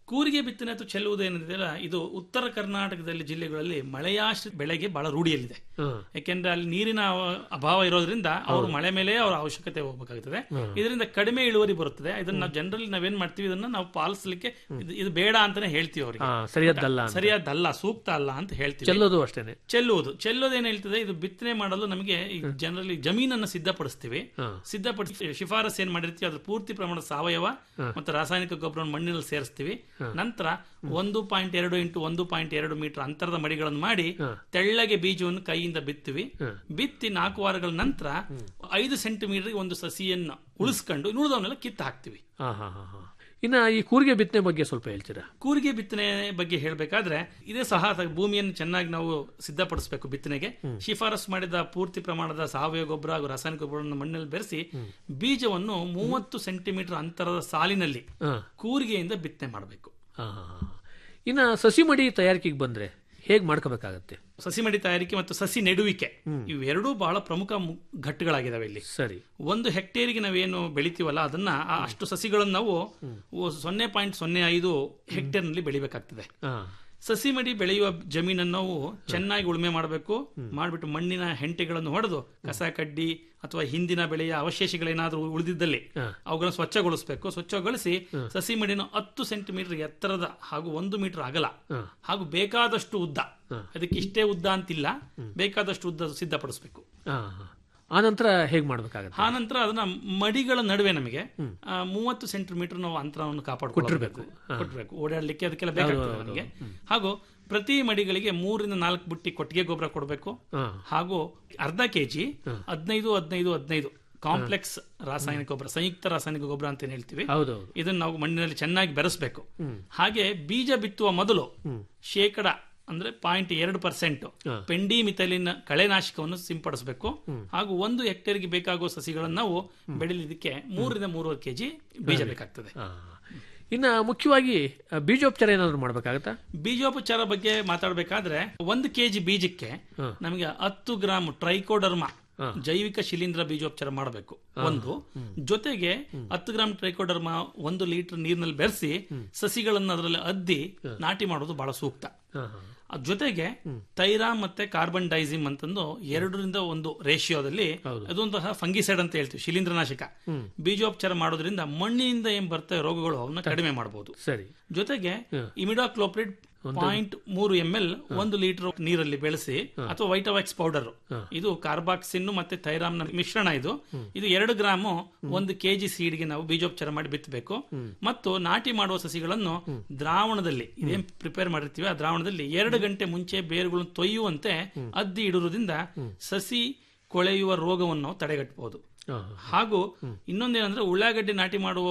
ಕೂರಿಗೆ ಬಿತ್ತನೆ ಅಥವಾ ಚೆಲ್ಲುವುದು ಏನಿದೆಯಲ್ಲ ಇದು ಉತ್ತರ ಕರ್ನಾಟಕದಲ್ಲಿ ಜಿಲ್ಲೆಗಳಲ್ಲಿ ಮಳೆಯಾಶ್ರಿತ ಬೆಳೆಗೆ ಬಹಳ ರೂಢಿಯಲ್ಲಿದೆ ಹ್ಮ್. ಯಾಕೆಂದ್ರೆ ಅಲ್ಲಿ ನೀರಿನ ಅವ- ಅಭಾವ ಇರೋದ್ರಿಂದ ಅವರು ಮಳೆ ಮೇಲೆ ಅವರ ಅವಶ್ಯಕತೆ ಹೋಗಬೇಕಾಗುತ್ತದೆ ಇದರಿಂದ ಕಡಿಮೆ ಇಳುವರಿ ಬರುತ್ತದೆ ಇದನ್ನ ನಾವು ಜನರಲಿ ನಾವೇನ್ ಮಾಡ್ತೀವಿ ಇದನ್ನ ನಾವು ಪಾಲಿಸಲಿಕ್ಕೆ ಇದು- ಇದು ಬೇಡ ಅಂತಾನೆ ಹೇಳ್ತೀವಿ ಅವರಿಗೆ ಹಾ, ಸರಿಯಾದ್ದಲ್ಲ ಅಂತ. ಸರಿಯಾದಲ್ಲ ಸೂಕ್ತ ಅಲ್ಲ ಅಂತ ಹೇಳ್ತೀವಿ ಚೆಲ್ಲೋದು ಅಷ್ಟೇನೆ ಚೆಲ್ಲುವುದು ಚೆಲ್ಲೋದು ಏನ್ ಹೇಳ್ತದೆ ಇದು ಬಿತ್ತನೆ ಮಾಡಲು ನಮಗೆ ಜನರಲಿ ಜಮೀನನ್ನು ಸಿದ್ಧಪಡಿಸ್ತೀವಿ ಹಾ. ಸಿದ್ಧಪಡಿಸಿ ಶಿಫಾರಸ್ ಏನ್ ಮಾಡಿರ್ತೀವಿ ಅದ್ರ ಪೂರ್ತಿ ಪ್ರಮಾಣದ ಸಾವಯವ ಮತ್ತು ರಾಸಾಯನಿಕ ಗೊಬ್ಬರವನ್ನು ಮಣ್ಣಿನಲ್ಲಿ ಸೇರಿಸ್ತೀವಿ ನಂತರ ಒಂದು ಪಾಯಿಂಟ್ ಎರಡು ಇಂಟು ಒಂದು ಪಾಯಿಂಟ್ ಎರಡು ಮೀಟರ್ ಅಂತರದ ಮಡಿಗಳನ್ನು ಮಾಡಿ ತೆಳ್ಳಗೆ ಬೀಜವನ್ನು ಕೈಯಿಂದ ಬಿತ್ತೀವಿ ಬಿತ್ತಿ ನಾಲ್ಕು ವಾರಗಳ ನಂತರ ಐದು ಸೆಂಟಿಮೀಟರ್ ಒಂದು ಸಸಿಯನ್ನು ಉಳಿಸ್ಕೊಂಡು ಉಳಿದವನ್ನೆಲ್ಲ ಕಿತ್ತು ಹಾಕ್ತಿವಿ ಹಾ ಹಾ ಹಾ ಹಾ ಇನ್ನ ಈ ಕೂರಿಗೆ ಬಿತ್ತನೆ ಬಗ್ಗೆ ಸ್ವಲ್ಪ ಹೇಳ್ತೀರಾ ಕೂರಿಗೆ ಬಿತ್ತನೆ ಬಗ್ಗೆ ಹೇಳಬೇಕಾದ್ರೆ ಇದೇ ಸಹ ತ- ಭೂಮಿಯನ್ನು ಚೆನ್ನಾಗಿ ನಾವು ಸಿದ್ಧಪಡಿಸಬೇಕು ಬಿತ್ತನೆಗೆ ಶಿಫಾರಸ್ ಮಾಡಿದ ಪೂರ್ತಿ ಪ್ರಮಾಣದ ಸಾವಯವ ಗೊಬ್ಬರ ಹಾಗೂ ರಾಸಾಯನಿಕ ಗೊಬ್ಬರವನ್ನು ಮಣ್ಣಲ್ಲಿ ಬೆರೆಸಿ ಬೀಜವನ್ನು ಮೂವತ್ತು ಸೆಂಟಿಮೀಟರ್ ಅಂತರದ ಸಾಲಿನಲ್ಲಿ ಹಾ ಕೂರಿಗೆಯಿಂದ ಬಿತ್ತನೆ ಮಾಡಬೇಕು ಹಾ ಹಾ ಹಾ. ಇನ್ನ ಸಸಿ ಮಡಿ ತಯಾರಿಕೆಗೆ ಬಂದ್ರೆ ಹೇಗ್ ಮಾಡ್ಕೋಬೇಕಾಗತ್ತೆ ಸಸಿ ಮಡಿ ತಯಾರಿಕೆ ಮತ್ತು ಸಸಿ ನೆಡುವಿಕೆ ಇವೆರಡೂ ಬಹಳ ಪ್ರಮುಖ ಮು- ಘಟ್ಟಗಳಾಗಿದ್ದಾವೆ ಇಲ್ಲಿ ಸರಿ ಒಂದು ಹೆಕ್ಟೇರಿಗೆ ನಾವೇನು ಬೆಳಿತೀವಲ್ಲ ಅದನ್ನ ಆ ಅಷ್ಟು ಸಸಿಗಳನ್ನು ನಾವು ಓ ಸೊನ್ನೆ ಪಾಯಿಂಟ್ ಸೊನ್ನೆ ಐದು ಹೆಕ್ಟೇರ್ನಲ್ಲಿ ಬೆಳಿಬೇಕಾಗ್ತದೆ ಹಾ ಸಸಿ ಮಡಿ ಬೆಳೆಯುವ ಜಮೀನನ್ನು ನಾವು ಚೆನ್ನಾಗಿ ಉಳುಮೆ ಮಾಡಬೇಕು ಮಾಡಿಬಿಟ್ಟು ಮಣ್ಣಿನ ಹೆಂಟೆಗಳನ್ನು ಹೊಡೆದು ಕಸ ಕಡ್ಡಿ ಅಥವಾ ಹಿಂದಿನ ಬೆಳೆಯ ಅವಶೇಷಗಳೇನಾದರೂ ಉಳಿದಿದ್ದಲ್ಲಿ ಅವುಗಳನ್ನು ಸ್ವಚ್ಛಗೊಳಿಸಬೇಕು ಸ್ವಚ್ಛಗೊಳಿಸಿ ಸಸಿ ಮಡಿನ ಹತ್ತು ಸೆಂಟಿಮೀಟರ್ ಎತ್ತರದ ಹಾಗೂ ಒಂದು ಮೀಟರ್ ಅಗಲ ಹಾಗೂ ಬೇಕಾದಷ್ಟು ಉದ್ದ ಅದಕ್ಕೆ ಇಷ್ಟೇ ಉದ್ದ ಅಂತಿಲ್ಲ ಬೇಕಾದಷ್ಟು ಉದ್ದ ಸಿದ್ಧಪಡಿಸಬೇಕು ಹಾ ಹಾ. ಆನಂತರ ಹೇಗ್ ಮಾಡ್ಬೇಕಾಗತ್ತೆ ಆ ನಂತರ ಅದನ್ನ ಮಡಿಗಳ ನಡುವೆ ನಮಗೆ ಆ, ಮೂವತ್ತು ಸೆಂಟಿಮೀಟರ್ ನಾವು ಅಂತರವನ್ನು ಕಾಪಾಡಿಕೊಟ್ಟಿರ್ಬೇಕು ಕೊಟ್ಟಿರ್ಬೇಕು ಓಡಾಡ್ಲಿಕ್ಕೆ ಅದಕ್ಕೆಲ್ಲ ಬೇಕಾಗ್ತದೆ ನಮಗೆ ಹಾಗೂ ಪ್ರತಿ ಮಡಿಗಳಿಗೆ ಮೂರಿಂದ ನಾಲ್ಕು ಬುಟ್ಟಿ ಕೊಟ್ಟಿಗೆ ಗೊಬ್ಬರ ಕೊಡಬೇಕು ಹಾ ಹಾಗೂ ಅರ್ಧ ಕೆಜಿ ಹದಿನೈದು ಹದಿನೈದು ಹದಿನೈದು ಕಾಂಪ್ಲೆಕ್ಸ್ ರಾಸಾಯನಿಕ ಗೊಬ್ಬರ ಸಂಯುಕ್ತ ರಾಸಾಯನಿಕ ಗೊಬ್ಬರ ಅಂತ ಏನ್ ಹೇಳ್ತೀವಿ ಹೌದೌದು ಇದನ್ನ ನಾವು ಮಣ್ಣಿನಲ್ಲಿ ಚೆನ್ನಾಗಿ ಬೆರೆಸಬೇಕು ಹಾಗೆ ಬೀಜ ಬಿತ್ತುವ ಮೊದಲು ಶೇಕಡ ಅಂದ್ರೆ ಪಾಯಿಂಟ್ ಎರಡು ಪರ್ಸೆಂಟ್ ಪೆಂಡಿ ಮಿಥೈಲಿನ್ ಕಳೆನಾಶಕವನ್ನು ಸಿಂಪಡಿಸಬೇಕು ಹಾಗೂ ಒಂದು ಹೆಕ್ಟೇರ್ಗೆ ಬೇಕಾಗುವ ಸಸಿಗಳನ್ನು ನಾವು ಬೆಳೆಯಲಿದ್ದಕ್ಕೆ ಮೂರರಿಂದ ಮೂರುವರೆ ಕೆಜಿ ಬೀಜ ಬೇಕಾಗ್ತದೆ ಹಾ. ಇನ್ನ ಮುಖ್ಯವಾಗಿ ಆ, ಬೀಜೋಪಚಾರ ಏನಾದ್ರು ಮಾಡ್ಬೇಕಾಗತ್ತಾ ಬೀಜೋಪಚಾರ ಬಗ್ಗೆ ಮಾತಾಡಬೇಕಾದ್ರೆ ಒಂದು ಕೆಜಿ ಬೀಜಕ್ಕೆ ನಮಗೆ ಹತ್ತು ಗ್ರಾಮ್ ಟ್ರೈಕೋಡರ್ಮ ಜೈವಿಕ ಶಿಲೀಂಧ್ರ ಬೀಜೋಪಚಾರ ಮಾಡಬೇಕು ಒಂದು ಜೊತೆಗೆ ಹತ್ತು ಗ್ರಾಮ್ ಟ್ರೈಕೋಡರ್ಮ ಒಂದು ಲೀಟರ್ ನೀರಿನಲ್ಲಿ ಬೆರೆಸಿ ಸಸಿಗಳನ್ನು ಅದರಲ್ಲಿ ಅದ್ದಿ ನಾಟಿ ಮಾಡೋದು ಬಹಳ ಸೂಕ್ತ ಹಾ ಹಾ ಅದ್ ಜೊತೆಗೆ ತೈರಾ ಮತ್ತೆ ಕಾರ್ಬನ್ ಡೈಸಿಮ್ ಅಂತಂದು ಎರಡರಿಂದ ಒಂದು ರೇಷಿಯೋದಲ್ಲಿ ಅದೊಂತಹ ಫಂಗಿಸೈಡ್ ಅಂತ ಹೇಳ್ತೀವಿ ಶಿಲೀಂಧ್ರನಾಶಕ ಬೀಜೋಪಚಾರ ಮಾಡೋದ್ರಿಂದ ಮಣ್ಣಿನಿಂದ ಏನ್ ಬರ್ತವೆ ರೋಗಗಳು ಅವನ್ನ ಕಡಿಮೆ ಮಾಡಬಹುದು ಸರಿ ಜೊತೆಗೆ ಇಮಿಡಾಕ್ಲೋಪ್ರಿಡ್ ಪಾಯಿಂಟ್ ಮೂರು ಎಂ ಎಲ್ ಒಂದು ಲೀಟರ್ ನೀರಲ್ಲಿ ಬೆಳೆಸಿ ಅಥವಾ ವೈಟವಾಕ್ಸ್ ಪೌಡರ್ ಇದು ಕಾರ್ಬಾಕ್ಸಿನ್ ಮತ್ತೆ ಥೈರಾಮ್ನ ಮಿಶ್ರಣ ಇದು ಇದು ಎರಡು ಗ್ರಾಮು ಒಂದು ಕೆಜಿ ಸೀಡ್ಗೆ ನಾವು ಬೀಜೋಪಚಾರ ಮಾಡಿ ಬಿತ್ತಬೇಕು ಮತ್ತು ನಾಟಿ ಮಾಡುವ ಸಸಿಗಳನ್ನು ದ್ರಾವಣದಲ್ಲಿ ಇದೇನ್ ಪ್ರಿಪೇರ್ ಮಾಡಿರ್ತೀವಿ ಆ ದ್ರಾವಣದಲ್ಲಿ ಎರಡು ಗಂಟೆ ಮುಂಚೆ ಬೇರುಗಳನ್ನು ತೊಯ್ಯುವಂತೆ ಅದ್ದಿ ಇಡುವುದರಿಂದ ಸಸಿ ಕೊಳೆಯುವ ರೋಗವನ್ನು ನಾವು ತಡೆಗಟ್ಟಬಹುದು ಹಾ ಹಾಗೂ ಇನ್ನೊಂದೇನಂದ್ರೆ ಉಳ್ಳಾಗಡ್ಡಿ ನಾಟಿ ಮಾಡುವ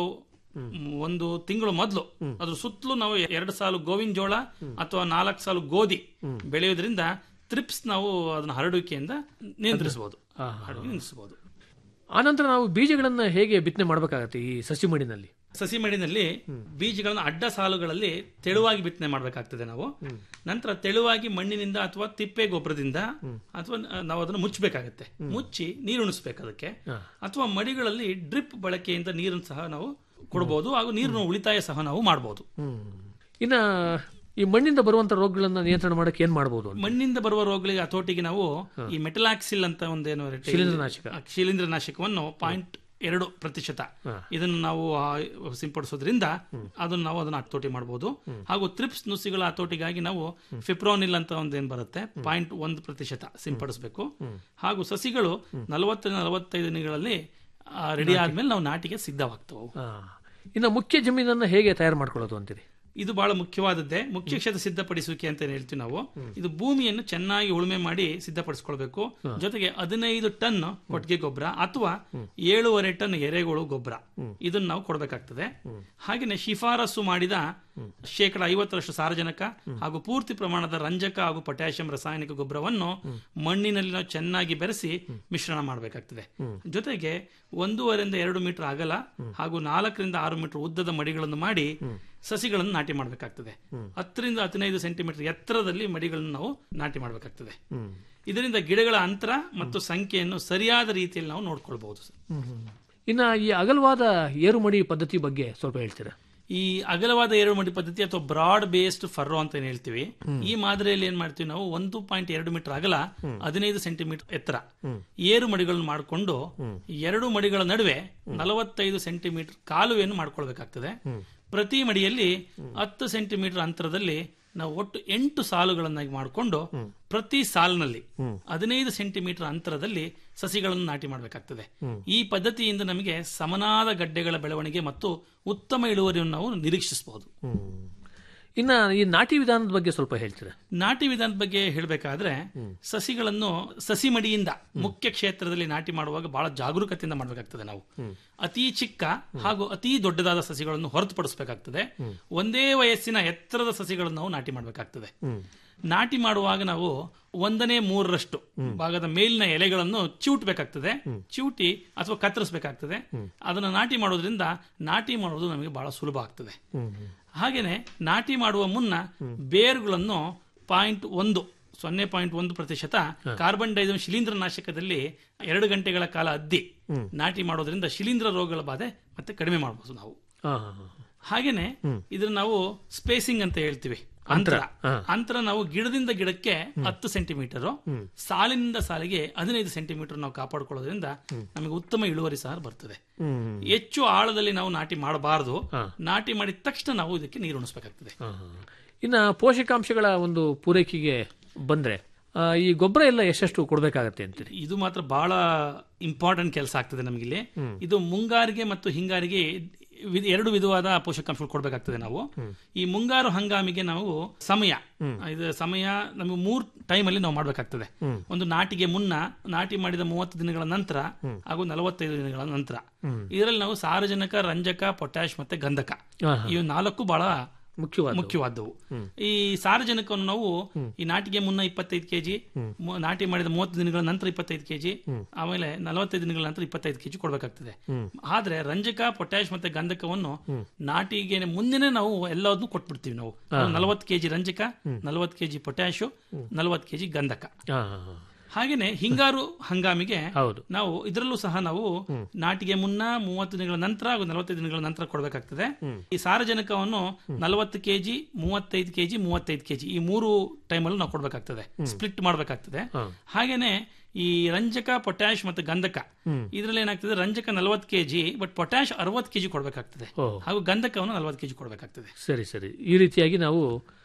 ಒಂದು ತಿಂಗಳು ಮೊದಲು ಅದ್ರ ಸುತ್ತಲೂ ನಾವು ಎರಡು ಸಾಲು ಗೋವಿನ ಜೋಳ ಅಥವಾ ನಾಲ್ಕು ಸಾಲು ಗೋಧಿ ಬೆಳೆಯೋದ್ರಿಂದ ತ್ರಿಪ್ಸ್ ನಾವು ಅದನ್ನ ಹರಡುವಿಕೆಯಿಂದ ನಿಯಂತ್ರಿಸಬಹುದು ಹರಡುವಿಕೆ ನಿಲ್ಲಿಸಬಹುದು ಆನಂತರ ನಾವು ಬೀಜಗಳನ್ನ ಹೇಗೆ ಬಿತ್ತನೆ ಮಾಡ್ಬೇಕಾಗತ್ತೆ ಈ ಸಸಿ ಮಡಿನಲ್ಲಿ ಸಸಿ ಮಡಿನಲ್ಲಿ ಬೀಜಗಳನ್ನು ಅಡ್ಡ ಸಾಲುಗಳಲ್ಲಿ ತೆಳುವಾಗಿ ಬಿತ್ತನೆ ಮಾಡಬೇಕಾಗ್ತದೆ ನಾವು ನಂತರ ತೆಳುವಾಗಿ ಮಣ್ಣಿನಿಂದ ಅಥವಾ ತಿಪ್ಪೆ ಗೊಬ್ಬರದಿಂದ ಅಥವಾ ನಾವು ಅದನ್ನು ಮುಚ್ಚಬೇಕಾಗತ್ತೆ ಮುಚ್ಚಿ ನೀರು ಉಣಿಸ್ಬೇಕು ಅದಕ್ಕೆ ಅಥವಾ ಮಡಿಗಳಲ್ಲಿ ಡ್ರಿಪ್ ಬಳಕೆಯಿಂದ ನೀರನ್ನು ಸಹ ನಾವು ಕೊಡಬಹುದು ಹಾಗೂ ನೀರಿನ ಉಳಿತಾಯ ಸಹ ನಾವು ಮಾಡಬಹುದು ಇನ್ನ ಈ ಮಣ್ಣಿಂದ ಬರುವಂತ ರೋಗಗಳನ್ನ ನಿಯಂತ್ರಣ ಮಾಡಕ್ಕೆ ಏನ್ ಮಾಡಬಹುದು ಮಣ್ಣಿಂದ ಬರುವ ರೋಗಗಳಿಗೆ ಹತೋಟಿಗೆ ನಾವು ಈ ಮೆಟಲಾಕ್ಸಿಲ್ ಅಂತ ಒಂದೇನು ಶಿಲೀಂಧ್ರನಾಶಕ. ಶಿಲೀಂಧ್ರನಾಶಕವನ್ನು ಪಾಯಿಂಟ್ ಎರಡು ಪ್ರತಿಶತ ಇದನ್ನು ನಾವು ಆ, ಸಿಂಪಡಿಸೋದ್ರಿಂದ ಅದನ್ನು ನಾವು ಅದನ್ನ ಹತೋಟಿ ಮಾಡಬಹುದು ಹಾಗೂ ತ್ರಿಪ್ಸ್ ನುಸಿಗಳ ಹತೋಟಿಗಾಗಿ ನಾವು ಫಿಪ್ರೋನಿಲ್ ಅಂತ ಒಂದೇನು ಬರುತ್ತೆ ಪಾಯಿಂಟ್ ಒಂದು ಪ್ರತಿಶತ ಸಿಂಪಡಿಸಬೇಕು ಹಾಗೂ ಸಸಿಗಳು ನಲವತ್ತರಿಂದ ನಲವತ್ತೈದು ದಿನಗಳಲ್ಲಿ ರೆಡಿ ಆದ್ಮೇಲೆ ನಾವು ನಾಟಿಗೆ ಸಿದ್ಧವಾಗ್ತವೆ ಅವು. ಇನ್ನ ಮುಖ್ಯ ಜಮೀನನ್ನ ಹೇಗೆ ತಯಾರು ಮಾಡ್ಕೊಳ್ಳೋದು ಅಂತೀರಿ ಇದು ಬಹಳ ಮುಖ್ಯವಾದದ್ದೇ ಮುಖ್ಯ ಕ್ಷೇತ್ರ ಸಿದ್ಧಪಡಿಸುವಿಕೆ ಅಂತ ಏನ್ ಹೇಳ್ತೀವಿ ನಾವು ಇದು ಭೂಮಿಯನ್ನು ಚೆನ್ನಾಗಿ ಉಳುಮೆ ಮಾಡಿ ಸಿದ್ಧಪಡಿಸ್ಕೊಳ್ಬೇಕು ಜೊತೆಗೆ ಹದಿನೈದು ಟನ್ ಕೊಟ್ಟಿಗೆ ಗೊಬ್ಬರ ಅಥವಾ ಏಳೂವರೆ ಟನ್ ಎರೆಹುಳು ಗೊಬ್ಬರ ಇದನ್ನ ನಾವು ಕೊಡಬೇಕಾಗ್ತದೆ ಹಾಗೆಯೇ ಶಿಫಾರಸು ಮಾಡಿದ ಶೇಕಡ ಐವತ್ತರಷ್ಟು ಸಾರಜನಕ ಹಾಗೂ ಪೂರ್ತಿ ಪ್ರಮಾಣದ ರಂಜಕ ಹಾಗೂ ಪೊಟ್ಯಾಷಿಯಂ ರಾಸಾಯನಿಕ ಗೊಬ್ಬರವನ್ನು ಮಣ್ಣಿನಲ್ಲಿ ನಾವು ಚೆನ್ನಾಗಿ ಬೆರೆಸಿ ಮಿಶ್ರಣ ಮಾಡಬೇಕಾಗ್ತದೆ ಜೊತೆಗೆ ಒಂದೂವರೆಯಿಂದ ಎರಡು ಮೀಟರ್ ಅಗಲ ಹಾಗೂ ನಾಲ್ಕರಿಂದ ಆರು ಮೀಟರ್ ಉದ್ದದ ಮಡಿಗಳನ್ನು ಮಾಡಿ ಸಸಿಗಳನ್ನು ನಾಟಿ ಮಾಡಬೇಕಾಗ್ತದೆ ಹತ್ತರಿಂದ ಹದಿನೈದು ಸೆಂಟಿಮೀಟರ್ ಎತ್ತರದಲ್ಲಿ ಮಡಿಗಳನ್ನು ನಾವು ನಾಟಿ ಮಾಡಬೇಕಾಗ್ತದೆ ಇದರಿಂದ ಗಿಡಗಳ ಅಂತರ ಮತ್ತು ಸಂಖ್ಯೆಯನ್ನು ಸರಿಯಾದ ರೀತಿಯಲ್ಲಿ ನಾವು ನೋಡ್ಕೊಳ್ಬಹುದು ಇನ್ನ ಈ ಅಗಲವಾದ ಏರುಮಡಿ ಪದ್ಧತಿ ಬಗ್ಗೆ ಸ್ವಲ್ಪ ಹೇಳ್ತೀರಾ ಈ ಅಗಲವಾದ ಏರು ಮಡಿ ಪದ್ಧತಿ ಅಥವಾ ಬ್ರಾಡ್ ಬೇಸ್ಡ್ ಫರ್ರೋ ಅಂತ ಏನ್ ಹೇಳ್ತೀವಿ ಈ ಮಾದರಿಯಲ್ಲಿ ಏನ್ ಮಾಡ್ತೀವಿ ನಾವು ಒಂದು ಪಾಯಿಂಟ್ ಎರಡು ಮೀಟರ್ ಅಗಲ ಹದಿನೈದು ಸೆಂಟಿಮೀಟರ್ ಎತ್ತರ ಏರು ಮಡಿಗಳನ್ನು ಮಾಡಿಕೊಂಡು ಎರಡು ಮಡಿಗಳ ನಡುವೆ ನಲವತ್ತೈದು ಸೆಂಟಿಮೀಟರ್ ಕಾಲುವೆಯನ್ನು ಮಾಡ್ಕೊಳ್ಬೇಕಾಗ್ತದೆ ಪ್ರತಿ ಮಡಿಯಲ್ಲಿ ಹತ್ತು ಸೆಂಟಿಮೀಟರ್ ಅಂತರದಲ್ಲಿ ನಾವು ಒಟ್ಟು ಎಂಟು ಸಾಲುಗಳನ್ನಾಗಿ ಮಾಡಿಕೊಂಡು ಪ್ರತಿ ಸಾಲಿನಲ್ಲಿ ಹದಿನೈದು ಸೆಂಟಿಮೀಟರ್ ಅಂತರದಲ್ಲಿ ಸಸಿಗಳನ್ನು ನಾಟಿ ಮಾಡಬೇಕಾಗ್ತದೆ ಈ ಪದ್ಧತಿಯಿಂದ ನಮಗೆ ಸಮನಾದ ಗಡ್ಡೆಗಳ ಬೆಳವಣಿಗೆ ಮತ್ತು ಉತ್ತಮ ಇಳುವರಿಯನ್ನು ನಾವು ನಿರೀಕ್ಷಿಸಬಹುದು ಇನ್ನ ಈ ನಾಟಿ ವಿಧಾನದ ಬಗ್ಗೆ ಸ್ವಲ್ಪ ಹೇಳ್ತೀರಾ ನಾಟಿ ವಿಧಾನದ ಬಗ್ಗೆ ಹೇಳಬೇಕಾದ್ರೆ ಸಸಿಗಳನ್ನು ಸಸಿ ಮಡಿಯಿಂದ ಮುಖ್ಯ ಕ್ಷೇತ್ರದಲ್ಲಿ ನಾಟಿ ಮಾಡುವಾಗ ಬಹಳ ಜಾಗರೂಕತೆಯಿಂದ ಮಾಡಬೇಕಾಗ್ತದೆ ನಾವು ಅತಿ ಚಿಕ್ಕ ಹಾಗೂ ಅತಿ ದೊಡ್ಡದಾದ ಸಸಿಗಳನ್ನು ಹೊರತುಪಡಿಸಬೇಕಾಗ್ತದೆ ಒಂದೇ ವಯಸ್ಸಿನ ಎತ್ತರದ ಸಸಿಗಳನ್ನು ನಾವು ನಾಟಿ ಮಾಡಬೇಕಾಗ್ತದೆ ನಾಟಿ ಮಾಡುವಾಗ ನಾವು ಒಂದನೇ ಮೂರರಷ್ಟು ಭಾಗದ ಮೇಲಿನ ಎಲೆಗಳನ್ನು ಚಿವುಟ್ಬೇಕಾಗ್ತದೆ ಚಿವುಟಿ ಅಥವಾ ಕತ್ತರಿಸಬೇಕಾಗ್ತದೆ ಅದನ್ನು ನಾಟಿ ಮಾಡೋದ್ರಿಂದ ನಾಟಿ ಮಾಡೋದು ನಮಗೆ ಬಹಳ ಸುಲಭ ಆಗ್ತದೆ ಹಾಗೇನೆ ನಾಟಿ ಮಾಡುವ ಮುನ್ನ ಬೇರುಗಳನ್ನು ಪಾಯಿಂಟ್ ಒಂದು ಸೊನ್ನೆ ಪಾಯಿಂಟ್ ಒಂದು ಪ್ರತಿಶತ ಕಾರ್ಬನ್ ಡೈಆಕ್ಸೈಡ್ ಶಿಲೀಂಧ್ರ ನಾಶಕದಲ್ಲಿ ಎರಡು ಗಂಟೆಗಳ ಕಾಲ ಅದ್ದಿ ನಾಟಿ ಮಾಡೋದ್ರಿಂದ ಶಿಲೀಂಧ್ರ ರೋಗಗಳ ಬಾಧೆ ಮತ್ತೆ ಕಡಿಮೆ ಮಾಡಬಹುದು ನಾವು ಹಾ, ಹಾ, ಹಾ. ಹಾಗೇನೆ ಇದನ್ನ ನಾವು ಸ್ಪೇಸಿಂಗ್ ಅಂತ ಹೇಳ್ತೀವಿ ಅಂತರ ಅಂತರ ನಾವು ಗಿಡದಿಂದ ಗಿಡಕ್ಕೆ ಹತ್ತು ಸೆಂಟಿಮೀಟರ್ ಸಾಲಿನಿಂದ ಸಾಲಿಗೆ ಹದಿನೈದು ಸೆಂಟಿಮೀಟರ್ ನಾವು ಕಾಪಾಡಿಕೊಳ್ಳೋದ್ರಿಂದ ನಮಗೆ ಉತ್ತಮ ಇಳುವರಿ ಸಹ ಬರ್ತದೆ ಹೆಚ್ಚು ಆಳದಲ್ಲಿ ನಾವು ನಾಟಿ ಮಾಡಬಾರದು ನಾಟಿ ಮಾಡಿದ ತಕ್ಷಣ ನಾವು ಇದಕ್ಕೆ ನೀರು ಉಣಿಸ್ಬೇಕಾಗ್ತದೆ ಹಾ, ಹಾ. ಇನ್ನ ಪೋಷಕಾಂಶಗಳ ಒಂದು ಪೂರೈಕೆಗೆ ಬಂದ್ರೆ ಆ, ಈ ಗೊಬ್ಬರ ಎಲ್ಲ ಎಷ್ಟೆಷ್ಟು ಕೊಡಬೇಕಾಗತ್ತೆ ಅಂತೀರಿ ಇದು ಮಾತ್ರ ಬಹಳ ಇಂಪಾರ್ಟೆಂಟ್ ಕೆಲಸ ಆಗ್ತದೆ ನಮಗಿಲ್ಲಿ ಇದು ಮುಂಗಾರಿಗೆ ಮತ್ತು ಹಿಂಗಾರಿಗೆ ವಿ- ಎರಡು ವಿಧವಾದ ಪೋಷಕಾಂಶಗಳು ಕೊಡಬೇಕಾಗ್ತದೆ ನಾವು ಈ ಮುಂಗಾರು ಹಂಗಾಮಿಗೆ ನಾವು ಸಮಯ ಇದು ಸಮಯ ನಮಗೆ ಮೂರ್ ಟೈಮ್ ಅಲ್ಲಿ ನಾವು ಮಾಡಬೇಕಾಗ್ತದೆ ಒಂದು ನಾಟಿಗೆ ಮುನ್ನ ನಾಟಿ ಮಾಡಿದ ಮೂವತ್ತು ದಿನಗಳ ನಂತರ ಹಾಗೂ ನಲವತ್ತೈದು ದಿನಗಳ ನಂತರ ಇದರಲ್ಲಿ ನಾವು ಸಾರಜನಕ ರಂಜಕ ಪೊಟ್ಯಾಶ್ ಮತ್ತೆ ಗಂಧಕ ಹಾ, ಇವು ನಾಲ್ಕು ಬಹಳ ಮುಖ್ಯವಾದ ಮುಖ್ಯವಾದವು ಈ ಸಾರಜನಕವನ್ನು ನಾವು ಈ ನಾಟಿಗೆ ಮುನ್ನ ಇಪ್ಪತ್ತೈದು ಕೆಜಿ ನಾಟಿ ಮಾಡಿದ ಮೂವತ್ತು ದಿನಗಳ ನಂತರ ಇಪ್ಪತ್ತೈದು ಕೆಜಿ ಆಮೇಲೆ ನಲವತ್ತೈದು ದಿನಗಳ ನಂತರ ಇಪ್ಪತ್ತೈದು ಕೆಜಿ ಕೊಡಬೇಕಾಗ್ತದೆ ಆದ್ರೆ ರಂಜಕ ಪೊಟ್ಯಾಶ್ ಮತ್ತೆ ಗಂಧಕವನ್ನು ನಾಟಿಗೆ ಮುಂದೆನೆ ನಾವು ಎಲ್ಲದನ್ನು ಕೊಟ್ಬಿಡ್ತೀವಿ ನಾವು ನಲವತ್ತು ಕೆಜಿ ರಂಜಕ ನಲವತ್ತು ಕೆಜಿ ಪೊಟ್ಯಾಶು ನಲವತ್ತು ಕೆಜಿ ಗಂಧಕ ಹಾ, ಹಾ, ಹಾ. ಹಾಗೇನೆ ಹಿಂಗಾರು ಹಂಗಾಮಿಗೆ ಹೌದು ನಾವು ಇದರಲ್ಲೂ ಸಹ ನಾವು ನಾಟಿಗೆ ಮುನ್ನ ಮೂವತ್ತು ದಿನಗಳ ನಂತರ ಹಾಗೂ ನಲವತ್ತೈದು ದಿನಗಳ ನಂತರ ಕೊಡಬೇಕಾಗ್ತದೆ ಈ ಸಾರಜನಕವನ್ನು ನಲವತ್ತು ಕೆಜಿ ಮೂವತ್ತೈದು ಕೆಜಿ ಮೂವತ್ತೈದು ಕೆಜಿ ಈ ಮೂರು ಟೈಮಲ್ಲೂ ನಾವು ಕೊಡಬೇಕಾಗ್ತದೆ ಸ್ಪ್ಲಿಟ್ ಮಾಡಬೇಕಾಗ್ತದೆ ಹಾಗೇನೆ ಈ ರಂಜಕ ಪೊಟ್ಯಾಶ್ ಮತ್ತು ಗಂಧಕ ಇದರಲ್ಲಿ ಏನಾಗ್ತದೆ ರಂಜಕ ನಲವತ್ತು ಕೆಜಿ ಬಟ್ ಪೊಟ್ಯಾಶ್ ಅರವತ್ತು ಕೆಜಿ ಕೊಡಬೇಕಾಗ್ತದೆ ಓಹ್. ಹಾಗೂ ಗಂಧಕವನ್ನು ನಲವತ್ತು ಕೆಜಿ ಕೊಡಬೇಕಾಗ್ತದೆ ಸರಿ ಸರಿ ಈ ರೀತಿಯಾಗಿ ನಾವು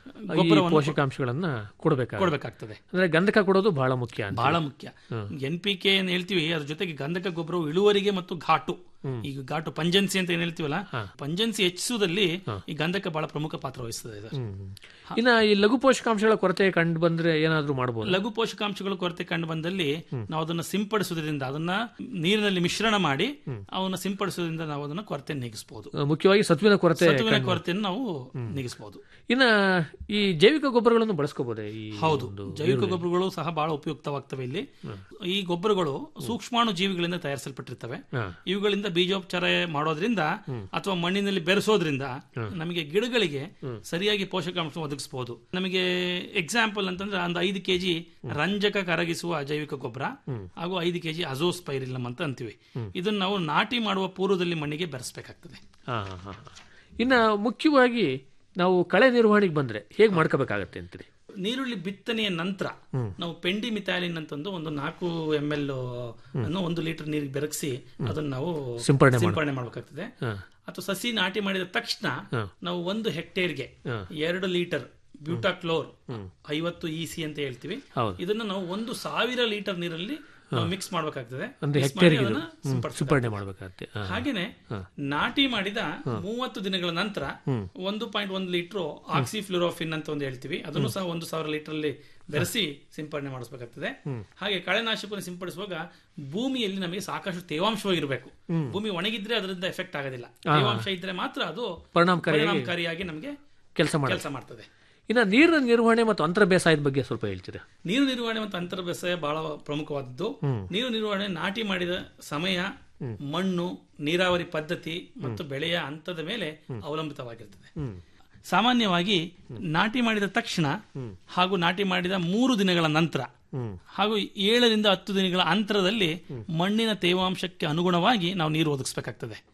ಈ ಪೋಷಕಾಂಶಗಳನ್ನ ಕೊಡಬೇಕಾಗುತ್ತೆ ಕೊಡಬೇಕಾಗ್ತದೆ ಅಂದ್ರೆ ಗಂಧಕ ಕೊಡೋದು ಬಹಳ ಮುಖ್ಯ ಅಂತ ಬಹಳ ಮುಖ್ಯ ಎನ್ ಪಿ ಕೆ ಏನ್ ಹೇಳ್ತೀವಿ ಅದ್ರ ಜೊತೆಗೆ ಗಂಧಕ ಗೊಬ್ಬರವು ಇಳುವರಿಗೆ ಮತ್ತು ಘಾಟು ಈಗ ಘಾಟು ಪಂಜನ್ಸಿ ಅಂತ ಏನ್ ಹೇಳ್ತೀವಲ್ಲ ಪಂಜನ್ಸಿ ಹೆಚ್ಚಿಸುವುದಲ್ಲಿ ಈ ಗಂಧಕ ಬಹಳ ಪ್ರಮುಖ ಪಾತ್ರ ವಹಿಸ್ತದೆ ಇದು. ಇನ್ನ ಈ ಲಘು ಪೋಷಕಾಂಶಗಳ ಕೊರತೆ ಕಂಡು ಬಂದ್ರೆ ಏನಾದ್ರೂ ಮಾಡಬಹುದು ಲಘು ಪೋಷಕಾಂಶಗಳು ಕೊರತೆ ಕಂಡು ಬಂದಲ್ಲಿ ನಾವು ಅದನ್ನ ಸಿಂಪಡಿಸುವುದರಿಂದ ಅದನ್ನ ನೀರಿನಲ್ಲಿ ಮಿಶ್ರಣ ಮಾಡಿ ಅವನ್ನ ಸಿಂಪಡಿಸುವುದರಿಂದ ನಾವು ಅದನ್ನ ಕೊರತೆ ನೀಗಿಸಬಹುದು ಮುಖ್ಯವಾಗಿ ಸತ್ವಿನ ಕೊರತೆ ಸತುವಿನ ಕೊರತೆಯನ್ನು ನಾವು ನೀಗಿಸಬಹುದು ಇನ್ನ ಈ ಜೈವಿಕ ಗೊಬ್ಬರಗಳನ್ನು ಬಳಸ್ಕೋಬಹುದೇ ಈ ಹೌದು ಒಂದು ಜೈವಿಕ ಗೊಬ್ಬರಗಳು ಸಹ ಬಹಳ ಉಪಯುಕ್ತವಾಗ್ತವೆ ಇಲ್ಲಿ ಈ ಗೊಬ್ಬರಗಳು ಸೂಕ್ಷ್ಮಾಣು ಜೀವಿಗಳಿಂದ ತಯಾರಿಸಲ್ಪಟ್ಟಿರ್ತವೆ ಹಾ. ಇವುಗಳಿಂದ ಬೀಜೋಪಚಾರ ಮಾಡೋದ್ರಿಂದ ಅಥವಾ ಮಣ್ಣಿನಲ್ಲಿ ಬೆರೆಸೋದ್ರಿಂದ ನಮಗೆ ಗಿಡಗಳಿಗೆ ಸರಿಯಾಗಿ ಪೋಷಕಾಂಶ ಒದಗಿಸಬಹುದು ನಮಗೆ ಎಕ್ಸಾಂಪಲ್ ಅಂತಂದ್ರೆ ಒಂದು ಐದು ಕೆಜಿ ರಂಜಕ ಕರಗಿಸುವ ಜೈವಿಕ ಗೊಬ್ಬರ ಹಾಗೂ ಐದು ಕೆಜಿ ಅಜೋಸ್ ಪೈರಿಲಮ್ ಅಂತ ಅಂತೀವಿ ಇದನ್ನ ನಾವು ನಾಟಿ ಮಾಡುವ ಪೂರ್ವದಲ್ಲಿ ಮಣ್ಣಿಗೆ ಬೆರೆಸಬೇಕಾಗ್ತದೆ ಹಾ, ಹಾ, ಹಾ. ಇನ್ನ ಮುಖ್ಯವಾಗಿ ನಾವು ಕಳೆ ನಿರ್ವಹಣೆಗೆ ಬಂದ್ರೆ ಹೇಗ್ ಮಾಡ್ಕೋಬೇಕಾಗತ್ತೆ ಅಂತೀರಿ ನೀರುಳ್ಳಿ ಬಿತ್ತನೆಯ ನಂತರ ನಾವು ಪೆಂಡಿ ಮಿಥಾಲಿನ್ ಅಂತಂದು ಒಂದು ನಾಲ್ಕು ಎಂ ಎಲ್ ಅನ್ನು ಒಂದು ಲೀಟರ್ ನೀರಿಗೆ ಬೆರಗಿಸಿ ಅದನ್ನ ನಾವು ಸಿಂಪರಣೆ ಮಾಡು- ಸಿಂಪರಣೆ ಮಾಡಬೇಕಾಗ್ತದೆ ಅಥವಾ ಸಸಿ ನಾಟಿ ಮಾಡಿದ ತಕ್ಷಣ ನಾವು ಒಂದು ಹೆಕ್ಟೇರ್ಗೆ ಎರಡು ಲೀಟರ್ ಬ್ಯೂಟಾಕ್ಲೋರ್ ಐವತ್ತು ಇ ಸಿ ಅಂತ ಹೇಳ್ತೀವಿ ಹೌದು. ಇದನ್ನ ನಾವು ಒಂದು ಸಾವಿರ ಲೀಟರ್ ನೀರಲ್ಲಿ ನಾವು ಮಿಕ್ಸ್ ಮಾಡಬೇಕಾಗ್ತದೆ ಒಂದು Mix ಹೆಕ್ಟೇರ್ಗೆ ಮಾಡಿ ಇದು. ಅದನ್ನ ಹ್ಮ್, ಸಿಂಪಡಿಸ್ಬೇಕಾಗ್ತದೆ. ಸಿಂಪರಣೆ ಮಾಡ್ಬೇಕಾಗತ್ತೆ ಹಾ. ಹಾಗೇನೆ ನಾಟಿ ಮಾಡಿದ ಮೂವತ್ತು ದಿನಗಳ ನಂತರ ಒಂದು ಪಾಯಿಂಟ್ ಒಂದು ಲೀಟರ್ ಆಕ್ಸಿಫ್ಲೋರೋಫಿನ್ ಅಂತ ಒಂದು ಹೇಳ್ತೀವಿ ಅದನ್ನು ಸಹ ಒಂದು ಸಾವಿರ ಲೀಟರ್ ಅಲ್ಲಿ ಬೆರೆಸಿ ಸಿಂಪಡಣೆ ಮಾಡಿಸಬೇಕಾಗ್ತದೆ ಹಾಗೆ ಕಳೆನಾಶಕವನ್ನು ಸಿಂಪಡಿಸುವಾಗ ಭೂಮಿಯಲ್ಲಿ ನಮಗೆ ಸಾಕಷ್ಟು ತೇವಾಂಶವಾಗಿರಬೇಕು ಭೂಮಿ ಒಣಗಿದ್ರೆ ಅದರಿಂದ ಎಫೆಕ್ಟ್ ಆಗೋದಿಲ್ಲ ತೇವಾಂಶ ಇದ್ರೆ ಮಾತ್ರ ಅದು ಪರಿಣಾಮಕಾರಿಯಾಗಿ ಪರಿಣಾಮಕಾರಿಯಾಗಿ ನಮಗೆ ಕೆಲಸ ಮಾಡಿ ಕೆಲಸ ಮಾಡ್ತದೆ ಇನ್ನ ನೀರಿನ ನಿರ್ವಹಣೆ ಮತ್ತು ಅಂತರ ಬೇಸಾಯದ ಬಗ್ಗೆ ಸ್ವಲ್ಪ ಹೇಳ್ತೀರಾ ನೀರು ನಿರ್ವಹಣೆ ಮತ್ತು ಅಂತರ ಬೇಸಾಯ ಬಹಳ ಪ್ರಮುಖವಾದದ್ದು ನೀರು ನಿರ್ವಹಣೆ ನಾಟಿ ಮಾಡಿದ ಸಮಯ ಮಣ್ಣು ನೀರಾವರಿ ಪದ್ಧತಿ ಮತ್ತು ಬೆಳೆಯ ಹಂತದ ಮೇಲೆ ಅವಲಂಬಿತವಾಗಿರ್ತದೆ ಸಾಮಾನ್ಯವಾಗಿ ನಾಟಿ ಮಾಡಿದ ತಕ್ಷಣ ಹಾಗೂ ನಾಟಿ ಮಾಡಿದ ಮೂರು ದಿನಗಳ ನಂತರ ಹಾಗೂ ಏಳರಿಂದ ಹತ್ತು ದಿನಗಳ ಅಂತರದಲ್ಲಿ ಮಣ್ಣಿನ ತೇವಾಂಶಕ್ಕೆ ಅನುಗುಣವಾಗಿ ನಾವು ನೀರು ಒದಗಿಸಬೇಕಾಗ್ತದೆ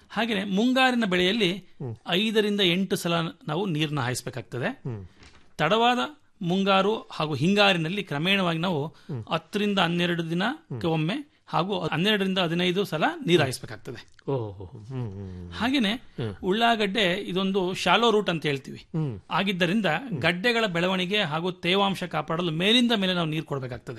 ಹಾಗೆಯೇ ಮುಂಗಾರಿನ ಬೆಳೆಯಲ್ಲಿ ಐದರಿಂದ ಎಂಟು ಸಲ ನಾವು ನೀರನ್ನ ಹಾಯಿಸಬೇಕಾಗ್ತದೆ ತಡವಾದ ಮುಂಗಾರು ಹಾಗೂ ಹಿಂಗಾರಿನಲ್ಲಿ ಕ್ರಮೇಣವಾಗಿ ನಾವು ಹತ್ತರಿಂದ ಹನ್ನೆರಡು ದಿನಕ್ಕೆ ಒಮ್ಮೆ ಹಾಗೂ ಹನ್ನೆರಡರಿಂದ ಹದಿನೈದು ಸಲ ನೀರು ಹಾಯಿಸಬೇಕಾಗ್ತದೆ ಓಹೋ ಹ್ಮ್ ಹ್ಮ್ ಹಾಗೇನೆ ಉಳ್ಳಾಗಡ್ಡೆ ಇದೊಂದು ಶಾಲೋ ರೂಟ್ ಅಂತ ಹೇಳ್ತೀವಿ ಆಗಿದ್ದರಿಂದ ಗಡ್ಡೆಗಳ ಬೆಳವಣಿಗೆ ಹಾಗೂ ತೇವಾಂಶ ಕಾಪಾಡಲು ಮೇಲಿಂದ ಮೇಲೆ ನಾವು ನೀರು ಕೊಡಬೇಕಾಗ್ತದೆ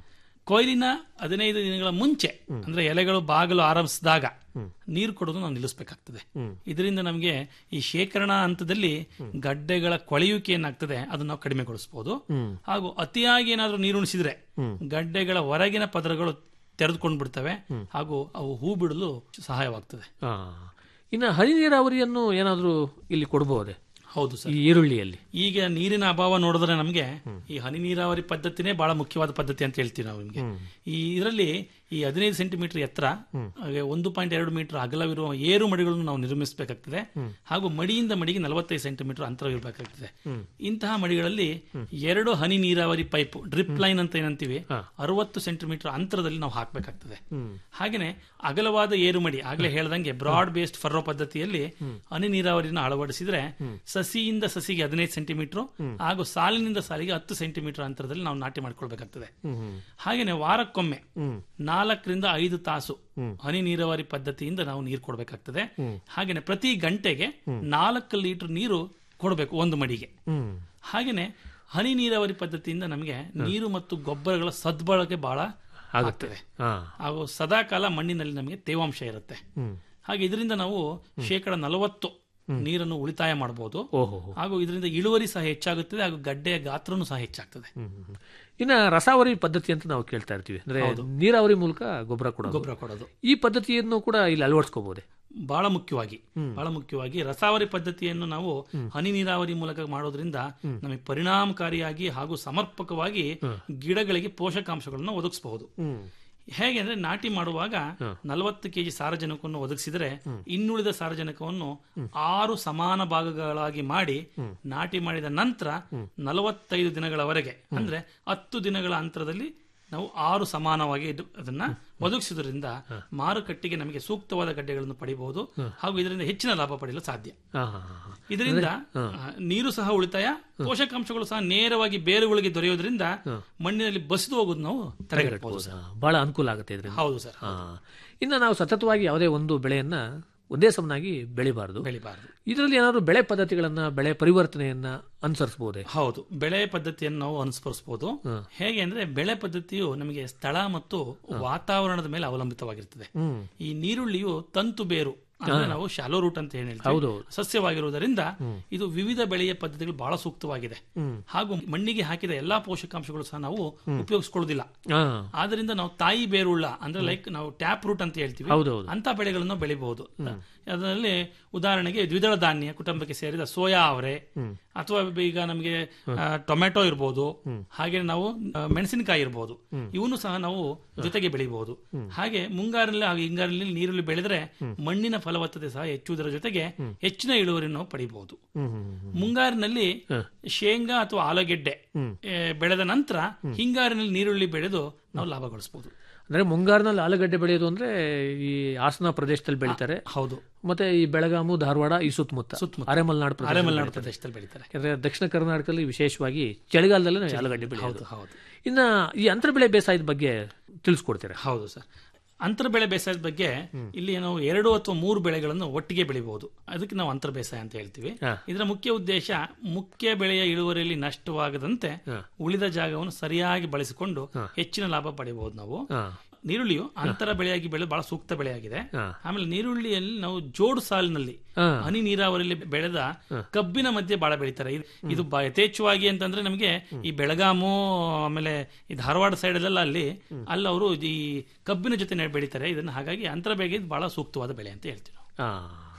ಕೊಯ್ಲಿನ ಹದಿನೈದು ದಿನಗಳ ಮುಂಚೆ ಅಂದ್ರೆ ಎಲೆಗಳು ಬಾಗಲು ಆರಂಭಿಸಿದಾಗ ನೀರು ಕೊಡೋದು ನಾವು ನಿಲ್ಲಿಸಬೇಕಾಗ್ತದೆ ಇದರಿಂದ ನಮಗೆ ಈ ಶೇಖರಣಾ ಹಂತದಲ್ಲಿ ಗಡ್ಡೆಗಳ ಕೊಳೆಯುವಿಕೆ ಏನಾಗ್ತದೆ ಅದನ್ನ ನಾವು ಕಡಿಮೆಗೊಳಿಸಬಹುದು ಹಾಗೂ ಅತಿಯಾಗಿ ಏನಾದರೂ ನೀರು ಉಣಿಸಿದ್ರೆ ಗಡ್ಡೆಗಳ ಹೊರಗಿನ ಪದರಗಳು ತೆರೆದುಕೊಂಡು ಬಿಡ್ತವೆ ಹಾಗೂ ಅವು ಹೂ ಬಿಡಲು ಸಹಾಯವಾಗ್ತದೆ ಆ. ಇನ್ನು ಹನಿ ನೀರಾವರಿಯನ್ನು ಏನಾದರೂ ಇಲ್ಲಿ ಕೊಡಬಹುದೇ ಹೌದು ಸರ್ ಈ ಈರುಳ್ಳಿಯಲ್ಲಿ ಈಗ ನೀರಿನ ಅಭಾವ ನೋಡಿದ್ರೆ ನಮಗೆ ಈ ಹನಿ ನೀರಾವರಿ ಪದ್ಧತಿನೇ ಬಹಳ ಮುಖ್ಯವಾದ ಪದ್ಧತಿ ಅಂತ ಹೇಳ್ತೀವಿ ನಾವು ನಿಮಗೆ ಈ ಇದರಲ್ಲಿ ಈ ಹದಿನೈದು ಸೆಂಟಿಮೀಟರ್ ಎತ್ತರ ಹಾಗೆ ಒಂದು ಪಾಯಿಂಟ್ ಎರಡು ಮೀಟರ್ ಅಗಲವಿರುವ ಏರು ಮಡಿಗಳನ್ನು ನಾವು ನಿರ್ಮಿಸಬೇಕಾಗ್ತದೆ ಹಾಗೂ ಮಡಿಯಿಂದ ಮಡಿಗೆ ನಲವತ್ತೈದು ಸೆಂಟಿಮೀಟರ್ ಅಂತರವಿರಬೇಕಾಗ್ತದೆ ಇಂತಹ ಮಡಿಗಳಲ್ಲಿ ಎರಡು ಹನಿ ನೀರಾವರಿ ಪೈಪ್ ಡ್ರಿಪ್ ಲೈನ್ ಅಂತ ಏನಂತೀವಿ ಅರವತ್ತು ಸೆಂಟಿಮೀಟರ್ ಅಂತರದಲ್ಲಿ ನಾವು ಹಾಕಬೇಕಾಗ್ತದೆ ಹಾಗೇನೆ ಅಗಲವಾದ ಏರು ಮಡಿ ಆಗ್ಲೇ ಹೇಳ್ದಂಗೆ ಬ್ರಾಡ್ ಬೇಸ್ಡ್ ಫರ್ರೋ ಪದ್ಧತಿಯಲ್ಲಿ ಹನಿ ನೀರಾವರಿನ ಅಳವಡಿಸಿದ್ರೆ ಸಸಿಯಿಂದ ಸಸಿಗೆ ಹದಿನೈದು ಸೆಂಟಿಮೀಟರ್ ಹಾಗೂ ಸಾಲಿನಿಂದ ಸಾಲಿಗೆ ಹತ್ತು ಸೆಂಟಿಮೀಟರ್ ಅಂತರದಲ್ಲಿ ನಾವು ನಾಟಿ ಮಾಡ್ಕೊಳ್ಬೇಕಾಗ್ತದೆ ಹಾಗೇನೆ ವಾರಕ್ಕೊಮ್ಮೆ ನಾಲ್ಕರಿಂದ ಐದು ತಾಸು ಹನಿ ನೀರಾವರಿ ಪದ್ಧತಿಯಿಂದ ನಾವು ನೀರು ಕೊಡಬೇಕಾಗ್ತದೆ ಹಾಗೇನೆ ಪ್ರತಿ ಗಂಟೆಗೆ ನಾಲ್ಕು ಲೀಟರ್ ನೀರು ಕೊಡಬೇಕು ಒಂದು ಮಡಿಗೆ ಹಾಗೇನೆ ಹನಿ ನೀರಾವರಿ ಪದ್ಧತಿಯಿಂದ ನಮಗೆ ನೀರು ಮತ್ತು ಗೊಬ್ಬರಗಳ ಸದ್ಬಳಕೆ ಬಹಳ ಆಗುತ್ತದೆ ಹಾ ಹಾಗೂ ಸದಾಕಾಲ ಮಣ್ಣಿನಲ್ಲಿ ನಮಗೆ ತೇವಾಂಶ ಇರುತ್ತೆ ಹಾಗೆ ಇದರಿಂದ ನಾವು ಶೇಕಡ ನಲವತ್ತು ನೀರನ್ನು ಉಳಿತಾಯ ಮಾಡಬಹುದು ಓಹೋ ಹಾಗೂ ಇದರಿಂದ ಇಳುವರಿ ಸಹ ಹೆಚ್ಚಾಗುತ್ತದೆ ಹಾಗೂ ಗಡ್ಡೆಯ ಗಾತ್ರನೂ ಸಹ ಹೆಚ್ಚಾಗ್ತದೆ ಇನ್ನ ರಸಾವರಿ ಪದ್ಧತಿ ಅಂತ ನಾವು ಕೇಳ್ತಾ ಇರ್ತೀವಿ ಅಂದ್ರೆ ನೀರಾವರಿ ಮೂಲಕ ಗೊಬ್ಬರ ಕೊಡೋದು ಗೊಬ್ಬರ ಕೊಡೋದು ಈ ಪದ್ಧತಿಯನ್ನು ಕೂಡ ಇಲ್ಲಿ ಅಳವಡಿಸ್ಕೋಬಹುದೇ ಬಹಳ ಮುಖ್ಯವಾಗಿ ಬಹಳ ಮುಖ್ಯವಾಗಿ ರಸಾವರಿ ಪದ್ಧತಿಯನ್ನು ನಾವು ಹನಿ ನೀರಾವರಿ ಮೂಲಕ ಮಾಡೋದ್ರಿಂದ ನಮಗೆ ಪರಿಣಾಮಕಾರಿಯಾಗಿ ಹಾಗೂ ಸಮರ್ಪಕವಾಗಿ ಗಿಡಗಳಿಗೆ ಪೋಷಕಾಂಶಗಳನ್ನು ಒದಗಿಸಬಹುದು ಹೇಗೆ ಅಂದ್ರೆ ನಾಟಿ ಮಾಡುವಾಗ ನಲವತ್ತು ಕೆಜಿ ಸಾರಜನಕವನ್ನು ಒದಗಿಸಿದರೆ ಇನ್ನುಳಿದ ಸಾರಜನಕವನ್ನು ಆರು ಸಮಾನ ಭಾಗಗಳಾಗಿ ಮಾಡಿ ನಾಟಿ ಮಾಡಿದ ನಂತರ ನಲವತ್ತೈದು ದಿನಗಳವರೆಗೆ ಅಂದ್ರೆ ಹತ್ತು ದಿನಗಳ ಅಂತರದಲ್ಲಿ ನಾವು ಆರು ಸಮಾನವಾಗಿ ಇದು- ಅದನ್ನ ಒದಗಿಸುವುದರಿಂದ ಮಾರುಕಟ್ಟೆಗೆ ನಮಗೆ ಸೂಕ್ತವಾದ ಗಡ್ಡೆಗಳನ್ನು ಪಡೆಯಬಹುದು ಹಾಗೂ ಇದರಿಂದ ಹೆಚ್ಚಿನ ಲಾಭ ಪಡೆಯಲು ಸಾಧ್ಯ ಹಾ ಹಾ ಹಾ ಇದರಿಂದ ಆ, ನೀರು ಸಹ ಉಳಿತಾಯ ಪೋಷಕಾಂಶಗಳು ಸಹ ನೇರವಾಗಿ ಬೇರುಗಳಿಗೆ ದೊರೆಯೋದ್ರಿಂದ ಮಣ್ಣಿನಲ್ಲಿ ಬಸಿದು ಹೋಗೋದು ನಾವು ತಡೆಗಟ್ಟಬಹುದು ಸರ್ ಬಹಳ ಅನುಕೂಲ ಆಗುತ್ತೆ ಇದರಿಂದ ಹೌದು ಸರ್ ಹಾ ಇನ್ನು ನಾವು ಸತತವಾಗಿ ಯಾವುದೇ ಒಂದು ಬೆಳೆಯನ್ನ ಒಂದೇ ಸಮನಾಗಿ ಬೆಳಿಬಾರದು ಬೆಳಿಬಾರದು ಇದರಲ್ಲಿ ಏನಾದರೂ ಬೆಳೆ ಪದ್ಧತಿಗಳನ್ನ ಬೆಳೆ ಪರಿವರ್ತನೆಯನ್ನ ಅನುಸರಿಸಬಹುದೇ ಹೌದು ಬೆಳೆ ಪದ್ಧತಿಯನ್ನು ನಾವು ಅನುಸರಿಸಬಹುದು ಹೇಗೆ ಅಂದ್ರೆ ಬೆಳೆ ಪದ್ಧತಿಯು ನಮಗೆ ಸ್ಥಳ ಮತ್ತು ವಾತಾವರಣದ ಮೇಲೆ ಅವಲಂಬಿತವಾಗಿರ್ತದೆ ಈ ನೀರುಳ್ಳಿಯು ತಂತು ಬೇರು ಅಂದ್ರೆ ನಾವು ಶಾಲೋ ರೂಟ್ ಅಂತ ಏನ್ ಹೇಳ್ತೀವಿ ಹೌದು. ಸಸ್ಯವಾಗಿರುವುದರಿಂದ ಇದು ವಿವಿಧ ಬೆಳೆಯ ಪದ್ಧತಿಗಳು ಬಹಳ ಸೂಕ್ತವಾಗಿದೆ ಹಾಗೂ ಮಣ್ಣಿಗೆ ಹಾಕಿದ ಎಲ್ಲಾ ಪೋಷಕಾಂಶಗಳು ಸಹ ನಾವು ಉಪಯೋಗಿಸ್ಕೊಳ್ಳೋದಿಲ್ಲ ಹಾ ಆದ್ರಿಂದ ನಾವು ತಾಯಿ ಬೇರುಳ್ಳ ಅಂದ್ರೆ ಲೈಕ್ ನಾವು ಟ್ಯಾಪ್ ರೂಟ್ ಅಂತ ಹೇಳ್ತೀವಿ ಹೌದೌದು. ಅಂತ ಬೆಳೆಗಳನ್ನು ಬೆಳಿಬಹುದು ಅದರಲ್ಲಿ ಉದಾಹರಣೆಗೆ ದ್ವಿದಳ ಧಾನ್ಯ ಕುಟುಂಬಕ್ಕೆ ಸೇರಿದ ಸೋಯಾ ಅವರೆ ಅಥವಾ ಈಗ ನಮಗೆ ಆ, ಟೊಮೆಟೊ ಇರ್ಬೋದು ಹಾಗೆ ನಾವು ಆ, ಮೆಣಸಿನಕಾಯಿ ಇರ್ಬೋದು ಇವನು ಸಹ ನಾವು ಜೊತೆಗೆ ಬೆಳಿಬಹುದು ಹಾಗೆ ಮುಂಗಾರಿನಲ್ಲಿ ಹಾಗೂ ಹಿಂಗಾರಿನಲ್ಲಿ ನೀರುಳ್ಳಿ ಬೆಳೆದ್ರೆ ಮಣ್ಣಿನ ಫಲವತ್ತತೆ ಸಹ ಹೆಚ್ಚುವುದರ ಜೊತೆಗೆ ಹೆಚ್ಚಿನ ಇಳುವರಿಯನ್ನು ನಾವು ಪಡಿಬಹುದು ಮುಂಗಾರಿನಲ್ಲಿ ಶೇಂಗಾ ಅಥವಾ ಆಲೂಗೆಡ್ಡೆ ಏ, ಬೆಳೆದ ನಂತರ ಹಿಂಗಾರಿನಲ್ಲಿ ನೀರುಳ್ಳಿ ಬೆಳೆದು ನಾವು ಲಾಭ ಗಳಿಸಬಹುದು ಅಂದ್ರೆ ಮುಂಗಾರಿನಲ್ಲಿ ಆಲೂಗಡ್ಡೆ ಬೆಳೆಯೋದು ಅಂದ್ರೆ ಈ ಹಾಸನ ಪ್ರದೇಶದಲ್ಲಿ ಬೆಳಿತಾರೆ ಹೌದು ಮತ್ತೆ ಈ ಬೆಳಗಾಮು ಧಾರವಾಡ ಈ ಸುತ್ತಮುತ್ತ ಸುತ್ತಮುತ್ತ. ಅರೆಮಲ್ನಾಡು ಪ್ರದೇಶ ಅರೆಮಲೆನಾಡು ಪ್ರದೇಶದಲ್ಲಿ ಬೆಳೀತಾರೆ ಯಾಕಂದ್ರೆ ದಕ್ಷಿಣ ಕರ್ನಾಟಕದಲ್ಲಿ ವಿಶೇಷವಾಗಿ ಚಳಿಗಾಲದಲ್ಲಿ ನಾವು ಆಲೂಗಡ್ಡೆ ಬೆಳೆಯೋದು ಹೌದು ಹೌದು ಇನ್ನ ಈ ಅಂತರ ಬೆಳೆ ಬೇಸಾಯದ ಬಗ್ಗೆ ತಿಳಿಸ್ಕೊಡ್ತೀರಾ ಹೌದು ಸರ್ ಅಂತರ ಬೆಳೆ ಬೇಸಾಯದ ಬಗ್ಗೆ ಇಲ್ಲಿ ನಾವು ಎರಡು ಅಥವಾ ಮೂರು ಬೆಳೆಗಳನ್ನು ಒಟ್ಟಿಗೆ ಬೆಳಿಬಹುದು ಅದಕ್ಕೆ ನಾವು ಅಂತರ ಬೇಸಾಯ ಅಂತ ಹೇಳ್ತೀವಿ ಹಾ. ಇದರ ಮುಖ್ಯ ಉದ್ದೇಶ ಮುಖ್ಯ ಬೆಳೆಯ ಇಳುವರಿಯಲ್ಲಿ ನಷ್ಟವಾಗದಂತೆ ಉಳಿದ ಜಾಗವನ್ನು ಸರಿಯಾಗಿ ಬಳಸಿಕೊಂಡು ಹೆಚ್ಚಿನ ಲಾಭ ಪಡೆಯಬಹುದು ನಾವು ಹಾ ನೀರುಳ್ಳಿಯು ಅಂತರ ಬೆಳೆಯಾಗಿ ಬೆಳೆ ಬಹಳ ಸೂಕ್ತ ಬೆಳೆಯಾಗಿದೆ ಹಾ. ಆಮೇಲೆ ನೀರುಳ್ಳಿಯಲ್ಲಿ ನಾವು ಜೋಡು ಸಾಲಿನಲ್ಲಿ ಹಾ. ಹನಿ ನೀರಾವರಿಯಲ್ಲಿ ಬೆಳೆದ ಕಬ್ಬಿನ ಮಧ್ಯೆ ಬಹಳ ಬೆಳೀತಾರೆ ಇದು- ಇದು ಬ- ಯಥೇಚ್ಛವಾಗಿ ಅಂತಂದ್ರೆ ನಮಗೆ ಈ ಬೆಳಗಾಮು ಆಮೇಲೆ ಈ ಧಾರವಾಡ ಸೈಡ್ ಅಲ್ಲೆಲ್ಲ ಅಲ್ಲಿ ಅಲ್ಲಿ ಅವರು ಈ ಕಬ್ಬಿನ ಜೊತೆ ನೆ- ಬೆಳೀತಾರೆ ಇದನ್ನ ಹಾಗಾಗಿ ಅಂತರ ಬೆಳೆಗೆ ಇದು ಬಹಳ ಸೂಕ್ತವಾದ ಬೆಳೆ ಅಂತ ಹೇಳ್ತೀವಿ ನಾವು. ಆ.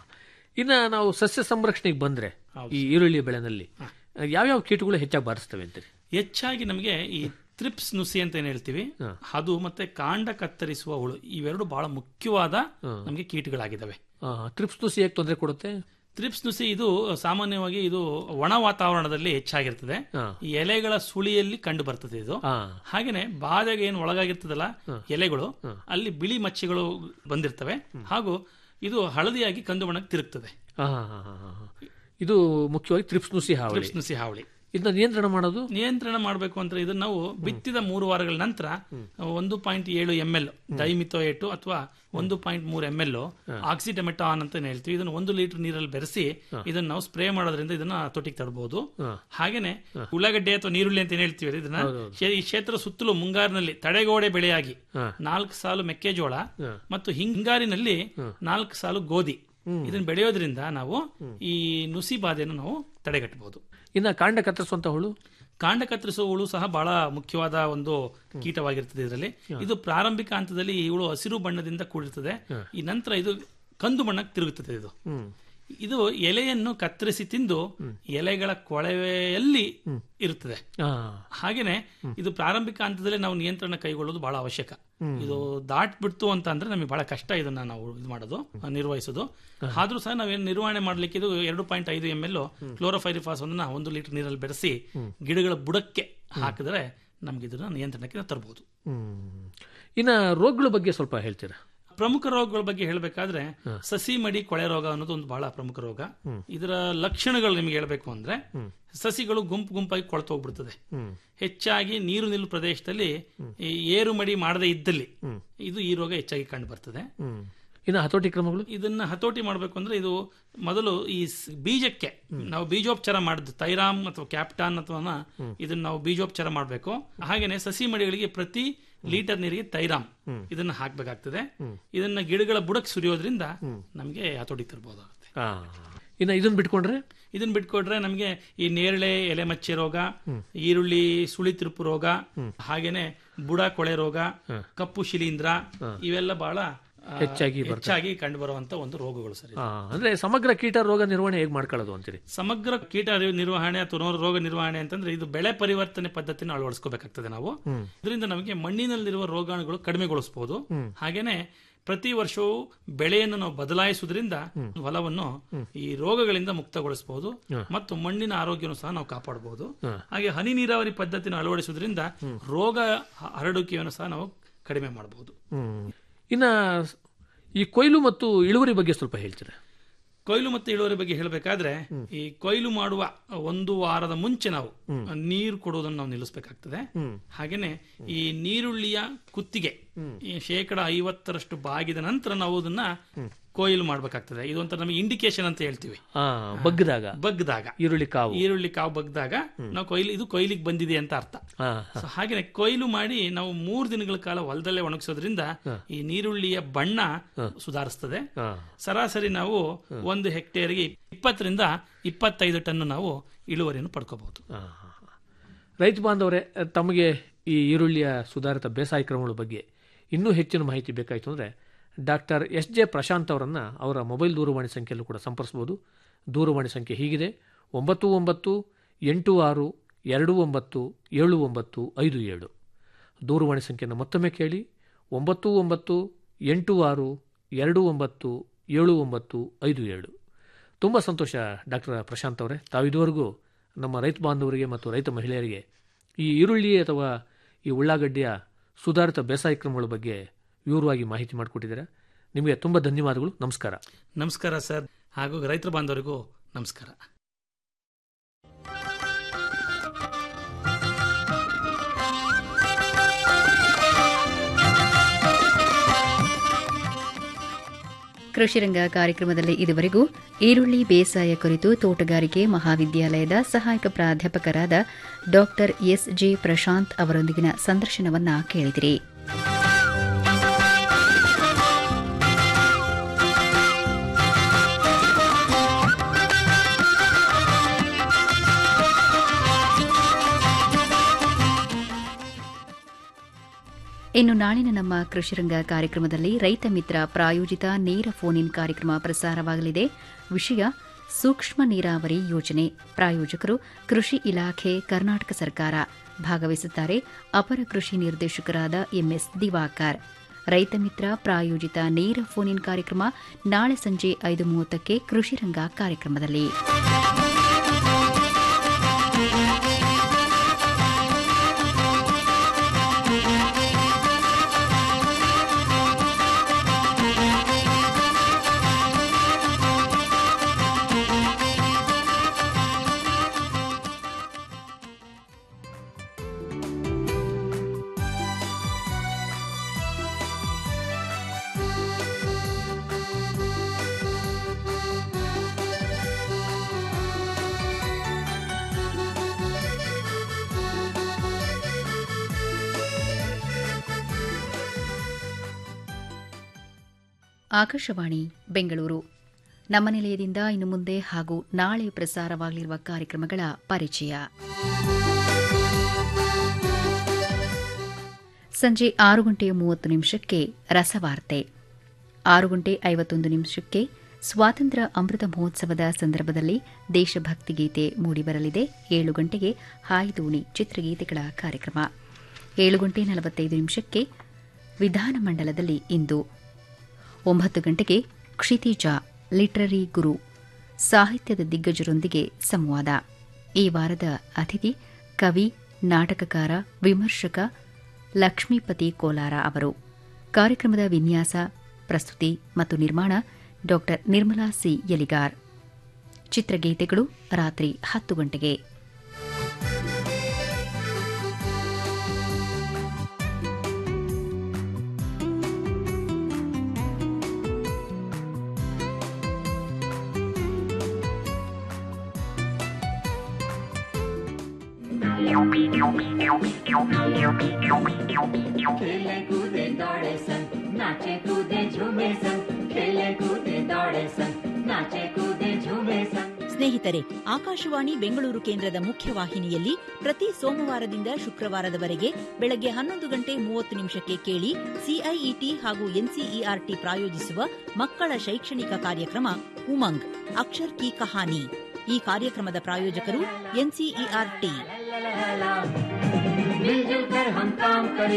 ಇನ್ನ ನಾವು ಸಸ್ಯ ಸಂರಕ್ಷಣೆಗೆ ಬಂದ್ರೆ ಈ ಈರುಳ್ಳಿ ಬೆಳೆನಲ್ಲಿ ಯಾವ್ಯಾವ ಕೀಟಗಳು ಹೆಚ್ಚಾಗಿ ಬಾರಿಸ್ತವೆ ಅಂತೀರಿ ಹೆಚ್ಚಾಗಿ ನಮಗೆ ಈ ತ್ರಿಪ್ಸ್ ನುಸಿ ಅಂತ ಏನ್ ಹೇಳ್ತೀವಿ ಅದು ಮತ್ತೆ ಕಾಂಡ ಕತ್ತರಿಸುವ ಹುಳು ಇವೆರಡು ಬಹಳ ಮುಖ್ಯವಾದ ನಮಗೆ ಕೀಟಗಳಾಗಿದ್ದಾವೆ ಆ, ಟ್ರಿಪ್ಸ್ ನುಸಿ ಹೇಗೆ ತೊಂದರೆ ಕೊಡುತ್ತೆ ತ್ರಿಪ್ಸ್ ನುಸಿ ಇದು ಸಾಮಾನ್ಯವಾಗಿ ಇದು ಒಣ ವಾತಾವರಣದಲ್ಲಿ ಹೆಚ್ಚಾಗಿರ್ತದೆ ಹಾ. ಈ ಎಲೆಗಳ ಸುಳಿಯಲ್ಲಿ ಕಂಡು ಬರ್ತದೆ ಇದು ಆ, ಹಾಗೇನೆ ಬಾಧೆಗೆ ಏನು ಒಳಗಾಗಿರ್ತದಲ್ಲ ಎಲೆಗಳು ಅಲ್ಲಿ ಬಿಳಿ ಮಚ್ಚೆಗಳು ಬಂದಿರ್ತವೆ ಹಾಗೂ ಇದು ಹಳದಿಯಾಗಿ ಕಂದು ಬಣ್ಣಕ್ಕೆ ತಿರುಗ್ತದೆ ಆ, ಹಾ, ಹಾ, ಹಾ, ಹಾ. ಇದು ಮುಖ್ಯವಾಗಿ ತ್ರಿಪ್ಸ್ ನುಸಿ ಹಾವಳಿ ಕ್ರಿಪ್ಸ್ ನುಸಿ ಹಾವಳಿ ಇದನ್ನ ನಿಯಂತ್ರಣ ಮಾಡೋದು ನಿಯಂತ್ರಣ ಮಾಡಬೇಕು ಅಂದ್ರೆ ಇದನ್ನ ನಾವು ಬಿತ್ತಿದ ಮೂರು ವಾರಗಳ ನಂತರ ಒಂದು ಪಾಯಿಂಟ್ ಏಳು ಎಂ ಎಲ್ ಡೈಮಿಥೋಯೇಟು ಅಥವಾ ಒಂದು ಪಾಯಿಂಟ್ ಮೂರು ಎಂ ಎಲ್ ಆಕ್ಸಿಟಮೆಟಾನ್ ಅಂತ ಹೇಳ್ತೀವಿ ಇದನ್ನ ಒಂದು ಲೀಟರ್ ನೀರಲ್ಲಿ ಬೆರೆಸಿ ಇದನ್ನ ನಾವು ಸ್ಪ್ರೇ ಮಾಡೋದ್ರಿಂದ ಇದನ್ನ ತೊಟ್ಟಿಗೆ ತಡಬಹುದು ಹಾಗೇನೆ ಉಳ್ಳಾಗಡ್ಡೆ ಅಥವಾ ನೀರುಳ್ಳಿ ಅಂತ ಏನ್ ಹೇಳ್ತೀವಿ ಇದನ್ನ ಶೇ- ಈ ಕ್ಷೇತ್ರ ಸುತ್ತಲೂ ಮುಂಗಾರಿನಲ್ಲಿ ತಡೆಗೋಡೆ ಬೆಳೆಯಾಗಿ ನಾಲ್ಕು ಸಾಲು ಮೆಕ್ಕೆಜೋಳ ಮತ್ತು ಹಿಂಗಾರಿನಲ್ಲಿ ನಾಲ್ಕು ಸಾಲು ಗೋಧಿ ಇದನ್ನ ಬೆಳೆಯೋದ್ರಿಂದ ನಾವು ಈ ನುಸಿ ಬಾಧೆಯನ್ನು ನಾವು ತಡೆಗಟ್ಟಬಹುದು ಇನ್ನ ಕಾಂಡ ಕತ್ತರಿಸುವಂತ ಹುಳು ಕಾಂಡ ಕತ್ತರಿಸುವ ಹುಳು ಸಹ ಬಹಳ ಮುಖ್ಯವಾದ ಒಂದು ಕೀಟವಾಗಿರ್ತದೆ ಇದರಲ್ಲಿ ಇದು ಪ್ರಾರಂಭಿಕ ಹಂತದಲ್ಲಿ ಈ ಹುಳು ಹಸಿರು ಬಣ್ಣದಿಂದ ಕೂಡಿರ್ತದೆ ಈ ನಂತರ ಇದು ಕಂದು ಬಣ್ಣಕ್ಕೆ ತಿರುಗುತ್ತದೆ ಇದು ಇದು ಎಲೆಯನ್ನು ಕತ್ತರಿಸಿ ತಿಂದು ಎಲೆಗಳ ಕೊಳವೆಯಲ್ಲಿ ಇರುತ್ತದೆ ಆ, ಹಾಗೇನೆ ಇದು ಪ್ರಾರಂಭಿಕ ಹಂತದಲ್ಲೇ ನಾವು ನಿಯಂತ್ರಣ ಕೈಗೊಳ್ಳೋದು ಬಹಳ ಅವಶ್ಯಕ ಇದು ದಾಟ್ಬಿಡ್ತು ಅಂತ ಅಂದ್ರೆ ನಮಗೆ ಬಹಳ ಕಷ್ಟ ಇದನ್ನ ನಾವು ಇದು ಮಾಡೋದು ನಿರ್ವಹಿಸೋದು ಆದ್ರೂ ಸಹ ನಾವೇನು ನಿರ್ವಹಣೆ ಮಾಡ್ಲಿಕ್ಕೆ ಇದು ಎರಡು ಪಾಯಿಂಟ್ ಐದು ಎಂ ಎಲ್ ಕ್ಲೋರೋಫೈರಿಫಾಸ್ ಅನ್ನ ಒಂದು ಲೀಟರ್ ನೀರಲ್ಲಿ ಬೆರೆಸಿ ಗಿಡಗಳ ಬುಡಕ್ಕೆ ಹಾಕಿದ್ರೆ ನಮ್ಗೆ ಇದನ್ನ ನಿಯಂತ್ರಣಕ್ಕೆ ನಾವು ತರಬಹುದು ಹ್ಮ್. ಇನ್ನ ರೋಗಗಳ ಬಗ್ಗೆ ಸ್ವಲ್ಪ ಹೇಳ್ತೀರಾ ಪ್ರಮುಖ ರೋಗಗಳ ಬಗ್ಗೆ ಹೇಳಬೇಕಾದ್ರೆ ಸಸಿ ಮಡಿ ಕೊಳೆ ರೋಗ ಅನ್ನೋದು ಒಂದು ಬಹಳ ಪ್ರಮುಖ ರೋಗ ಇದರ ಲಕ್ಷಣಗಳು ನಿಮಗೆ ಹೇಳಬೇಕು ಅಂದ್ರೆ ಸಸಿಗಳು ಗುಂಪು ಗುಂಪಾಗಿ ಕೊಳ್ತು ಹೋಗ್ಬಿಡ್ತದೆ ಹೆಚ್ಚಾಗಿ ನೀರು ನಿಲ್ಲು ಪ್ರದೇಶದಲ್ಲಿ ಈ ಏರು ಮಡಿ ಮಾಡದೇ ಇದ್ದಲ್ಲಿ ಇದು ಈ ರೋಗ ಹೆಚ್ಚಾಗಿ ಕಂಡು ಬರ್ತದೆ ಹ್ಮ್. ಇನ್ನ ಹತೋಟಿ ಕ್ರಮಗಳು ಇದನ್ನ ಹತೋಟಿ ಮಾಡಬೇಕು ಅಂದ್ರೆ ಇದು ಮೊದಲು ಈ ಸ್- ಬೀಜಕ್ಕೆ ನಾವು ಬೀಜೋಪಚಾರ ಮಾಡಿದ್ದು ತೈರಾಮ್ ಅಥವಾ ಕ್ಯಾಪ್ಟಾನ್ ಅಥವಾ ಇದನ್ನ ನಾವು ಬೀಜೋಪಚಾರ ಮಾಡಬೇಕು ಹಾಗೇನೆ ಸಸಿ ಮಡಿಗಳಿಗೆ ಪ್ರತಿ ಲೀಟರ್ ನೀರಿಗೆ ತೈರಾಮ್ ಇದನ್ನ ಹಾಕ್ಬೇಕಾಗ್ತದೆ ಇದನ್ನ ಗಿಡಗಳ ಬುಡಕ್ಕೆ ಸುರಿಯೋದ್ರಿಂದ ನಮಗೆ ಹತೋಟಿ ತರಬಹುದಾಗುತ್ತೆ ಆ, ಇನ್ನ ಇದನ್ನ ಬಿಟ್ಕೊಂಡ್ರೆ ಇದನ್ನ ಬಿಟ್ಕೊಟ್ರೆ ನಮಗೆ ಈ ನೇರಳೆ ಎಲೆ ಮಚ್ಚೆ ರೋಗ ಈರುಳ್ಳಿ ಸುಳಿ ತಿರುಪು ರೋಗ ಹಾಗೇನೆ ಬುಡ ಕೊಳೆ ರೋಗ ಕಪ್ಪು ಶಿಲೀಂಧ್ರ ಇವೆಲ್ಲ ಬಹಳ ಆ, ಹೆಚ್ಚಾಗಿ ಹೆಚ್ಚಾಗಿ ಕಂಡು ಬರುವಂತ ಒಂದು ರೋಗಗಳು ಸರ್ ಇದು. ಆ, ಅಂದ್ರೆ ಸಮಗ್ರ ಕೀಟ ರೋಗ ನಿರ್ವಹಣೆ ಹೇಗೆ ಮಾಡ್ಕೊಳ್ಳೋದು ಅಂತೀರಿ ಸಮಗ್ರ ಕೀಟ ರಿ- ನಿರ್ವಹಣೆ ಅಥವಾ ರೋಗ ನಿರ್ವಹಣೆ ಅಂತಂದ್ರೆ ಇದು ಬೆಳೆ ಪರಿವರ್ತನೆ ಪದ್ಧತಿನ ಅಳವಡಿಸ್ಕೋಬೇಕಾಗ್ತದೆ ನಾವು ಇದರಿಂದ ನಮಗೆ ಮಣ್ಣಿನಲ್ಲಿರುವ ರೋಗಾಣುಗಳು ಕಡಿಮೆಗೊಳಿಸಬಹುದು ಹಾಗೇನೆ ಪ್ರತಿ ವರ್ಷವೂ ಬೆಳೆಯನ್ನು ನಾವು ಬದಲಾಯಿಸುವುದರಿಂದ ಹೊಲವನ್ನು ಈ ರೋಗಗಳಿಂದ ಮುಕ್ತಗೊಳಿಸಬಹುದು ಮತ್ತು ಮಣ್ಣಿನ ಆರೋಗ್ಯವನ್ನು ಸಹ ನಾವು ಕಾಪಾಡಬಹುದು ಹಾಗೆ ಹನಿ ನೀರಾವರಿ ಪದ್ಧತಿನ ಅಳವಡಿಸುವುದರಿಂದ ರೋಗ ಹ- ಹರಡುವಿಕೆಯನ್ನು ಸಹ ನಾವು ಕಡಿಮೆ ಮಾಡಬಹುದು ಹ್ಮ್. ಇನ್ನ ಈ ಕೊಯ್ಲು ಮತ್ತು ಇಳುವರಿ ಬಗ್ಗೆ ಸ್ವಲ್ಪ ಹೇಳ್ತೀರಾ ಕೊಯ್ಲು ಮತ್ತು ಇಳುವರಿ ಬಗ್ಗೆ ಹೇಳಬೇಕಾದ್ರೆ ಈ ಕೊಯ್ಲು ಮಾಡುವ ಒಂದು ವಾರದ ಮುಂಚೆ ನಾವು ನೀರು ಕೊಡುವುದನ್ನು ನಾವು ನಿಲ್ಲಿಸಬೇಕಾಗ್ತದೆ ಹಾಗೇನೆ ಈ ನೀರುಳ್ಳಿಯ ಕುತ್ತಿಗೆ ಈ ಶೇಕಡ ಐವತ್ತರಷ್ಟು ಬಾಗಿದ ನಂತರ ನಾವು ಅದನ್ನ ಕೊಯ್ಲು ಮಾಡಬೇಕಾಗ್ತದೆ ಇದೊಂಥರ ನಮಗೆ ಇಂಡಿಕೇಶನ್ ಅಂತ ಹೇಳ್ತೀವಿ ಆ ಬಗ್ಗದಾಗ ಬಗ್ಗದಾಗ ಈರುಳ್ಳಿ ಕಾವು ಈರುಳ್ಳಿ ಕಾವು ಬಗ್ಗದಾಗ ನಾವು ಕೊಯ್ಲು ಇದು ಕೊಯ್ಲಿಗೆ ಬಂದಿದೆ ಅಂತ ಅರ್ಥ ಆ, ಸೊ ಹಾಗೇನೆ ಕೊಯ್ಲು ಮಾಡಿ ನಾವು ಮೂರು ದಿನಗಳ ಕಾಲ ಹೊಲದಲ್ಲೇ ಒಣಗಿಸೋದ್ರಿಂದ ಈ ನೀರುಳ್ಳಿಯ ಬಣ್ಣ ಸುಧಾರಿಸ್ತದೆ ಆ, ಸರಾಸರಿ ನಾವು ಒಂದು ಹೆಕ್ಟೇರ್ಗೆ ಇಪ್ಪತ್ತರಿಂದ ಇಪ್ಪತ್ತೈದು ಟನ್ ನಾವು ಇಳುವರಿಯನ್ನು ಪಡ್ಕೋಬಹುದು ಆ. ರೈತ ಬಾಂಧವರೇ ತಮಗೆ ಈ ಈರುಳ್ಳಿಯ ಸುಧಾರಿತ ಬೇಸಾಯ ಕ್ರಮಗಳ ಬಗ್ಗೆ ಇನ್ನೂ ಹೆಚ್ಚಿನ ಮಾಹಿತಿ ಬೇಕಾಯಿತು ಅಂದರೆ ಡಾಕ್ಟರ್ ಎಸ್ ಜೆ ಪ್ರಶಾಂತ್ ಅವರನ್ನು ಅವರ ಮೊಬೈಲ್ ದೂರವಾಣಿ ಸಂಖ್ಯೆಯಲ್ಲೂ ಕೂಡ ಸಂಪರ್ಸ್ಬೋದು ದೂರವಾಣಿ ಸಂಖ್ಯೆ ಹೀಗಿದೆ ಒಂಬತ್ತು ಒಂಬತ್ತು ಎಂಟು ಆರು ಎರಡು ಒಂಬತ್ತು ಏಳು ಒಂಬತ್ತು ಐದು ಏಳು ದೂರವಾಣಿ ಸಂಖ್ಯೆಯನ್ನು ಮತ್ತೊಮ್ಮೆ ಕೇಳಿ ಒಂಬತ್ತು ಒಂಬತ್ತು ಎಂಟು ಆರು ಎರಡು ಒಂಬತ್ತು ಏಳು ಒಂಬತ್ತು ಐದು ಏಳು ತುಂಬ ಸಂತೋಷ ಡಾಕ್ಟರ್ ಪ್ರಶಾಂತ್ ಅವರೇ ತಾವು ಇದುವರೆಗೂ ನಮ್ಮ ರೈತ ಬಾಂಧವರಿಗೆ ಮತ್ತು ರೈತ ಮಹಿಳೆಯರಿಗೆ ಈ ಈರುಳ್ಳಿ ಅಥವಾ ಈ ಉಳ್ಳಾಗಡ್ಡಿಯ ಸುಧಾರಿತ ಬೇಸಾಯ ಕ್ರಮಗಳ ಬಗ್ಗೆ ವಿವರವಾಗಿ ಮಾಹಿತಿ ಮಾಡಿಕೊಟ್ಟಿದ್ದೀರಾ ನಿಮಗೆ ತುಂಬ ಧನ್ಯವಾದಗಳು ನಮಸ್ಕಾರ ನಮಸ್ಕಾರ ಸರ್ ಹಾಗೂ ರೈತರ ಬಾಂಧವರಿಗೂ ನಮಸ್ಕಾರ ಕೃಷಿರಂಗ ಕಾರ್ಯಕ್ರಮದಲ್ಲಿ ಇದುವರೆಗೂ ಈರುಳ್ಳಿ ಬೇಸಾಯ ಕುರಿತು ತೋಟಗಾರಿಕೆ ಮಹಾವಿದ್ಯಾಲಯದ ಸಹಾಯಕ ಪ್ರಾಧ್ಯಾಪಕರಾದ ಡಾ ಎಸ್ ಜೆ ಪ್ರಶಾಂತ್ ಅವರೊಂದಿಗಿನ ಸಂದರ್ಶನವನ್ನ ಕೇಳಿದಿರಿ ಇನ್ನು ನಾಳಿನ ನಮ್ಮ ಕೃಷಿರಂಗ ಕಾರ್ಯಕ್ರಮದಲ್ಲಿ ರೈತ ಮಿತ್ರ ಪ್ರಾಯೋಜಿತ ನೇರ ಫೋನ್ ಇನ್ ಕಾರ್ಯಕ್ರಮ ಪ್ರಸಾರವಾಗಲಿದೆ ವಿಷಯ ಸೂಕ್ಷ್ಮ ನೀರಾವರಿ ಯೋಜನೆ ಪ್ರಾಯೋಜಕರು ಕೃಷಿ ಇಲಾಖೆ ಕರ್ನಾಟಕ ಸರ್ಕಾರ ಭಾಗವಹಿಸುತ್ತಾರೆ ಅಪರ ಕೃಷಿ ನಿರ್ದೇಶಕರಾದ ಎಂಎಸ್ ದಿವಾಕರ್ ರೈತ ಮಿತ್ರ ಪ್ರಾಯೋಜಿತ ನೇರ ಫೋನ್ ಇನ್ ಕಾರ್ಯಕ್ರಮ ನಾಳೆ ಸಂಜೆ ಐದು ಮೂವತ್ತಕ್ಕೆ ಕೃಷಿರಂಗ ಕಾರ್ಯಕ್ರಮದಲ್ಲಿ ಆಕಾಶವಾಣಿ ಬೆಂಗಳೂರು ನಮ್ಮ ನಿಲಯದಿಂದ ಇನ್ನು ಮುಂದೆ ಹಾಗೂ ನಾಳೆ ಪ್ರಸಾರವಾಗಲಿರುವ ಕಾರ್ಯಕ್ರಮಗಳ ಪರಿಚಯ ಸಂಜೆ ಆರು ಗಂಟೆ ಮೂವತ್ತು ನಿಮಿಷಕ್ಕೆ ರಸವಾರ್ತೆ ಆರು ಗಂಟೆ ಐವತ್ತೊಂದು ನಿಮಿಷಕ್ಕೆ ಸ್ವಾತಂತ್ರ್ಯ ಅಮೃತ ಮಹೋತ್ಸವದ ಸಂದರ್ಭದಲ್ಲಿ ದೇಶಭಕ್ತಿ ಗೀತೆ ಮೂಡಿಬರಲಿದೆ ಏಳು ಗಂಟೆಗೆ ಹಾಯ್ದೋಣಿ ಚಿತ್ರಗೀತೆಗಳ ಕಾರ್ಯಕ್ರಮ ಏಳು ಗಂಟೆ ನಲವತ್ತೈದು ನಿಮಿಷಕ್ಕೆ ವಿಧಾನಮಂಡಲದಲ್ಲಿ ಇಂದು ಒಂಬತ್ತು ಗಂಟೆಗೆ ಕ್ಷಿತಿಜ ಲಿಟರರಿ ಗುರು ಸಾಹಿತ್ಯದ ದಿಗ್ಗಜರೊಂದಿಗೆ ಸಂವಾದ ಈ ವಾರದ ಅತಿಥಿ ಕವಿ ನಾಟಕಕಾರ ವಿಮರ್ಶಕ ಲಕ್ಷ್ಮೀಪತಿ ಕೋಲಾರ ಅವರು ಕಾರ್ಯಕ್ರಮದ ವಿನ್ಯಾಸ ಪ್ರಸ್ತುತಿ ಮತ್ತು ನಿರ್ಮಾಣ ಡಾ ನಿರ್ಮಲಾ ಸಿ ಯಲಿಗಾರ್ ಚಿತ್ರಗೀತೆಗಳು ರಾತ್ರಿ ಹತ್ತು ಗಂಟೆಗೆ खेले कूदे दौड़े सन नाचे कूदे झूमे सन खेले कूदे दौड़े सन नाचे कूदे झूमे सन ಸ್ನೇಹಿತರೆ ಆಕಾಶವಾಣಿ ಬೆಂಗಳೂರು ಕೇಂದ್ರದ ಮುಖ್ಯವಾಹಿನಿಯಲ್ಲಿ ಪ್ರತಿ ಸೋಮವಾರದಿಂದ ಶುಕ್ರವಾರದವರೆಗೆ ಬೆಳಗ್ಗೆ ಹನ್ನೊಂದು ಗಂಟೆ ಮೂವತ್ತು ನಿಮಿಷಕ್ಕೆ ಕೇಳಿ ಸಿಐಇಟಿ ಹಾಗೂ ಎನ್ಸಿಇಆರ್ಟಿ ಪ್ರಾಯೋಜಿಸುವ ಮಕ್ಕಳ ಶೈಕ್ಷಣಿಕ ಕಾರ್ಯಕ್ರಮ ಉಮಂಗ್ ಅಕ್ಷರ್ ಕಿ ಕಹಾನಿ ಈ ಕಾರ್ಯಕ್ರಮದ ಪ್ರಾಯೋಜಕರು ಎನ್ಸಿಇಆರ್ಟಿ मिलजुल कर हम काम करें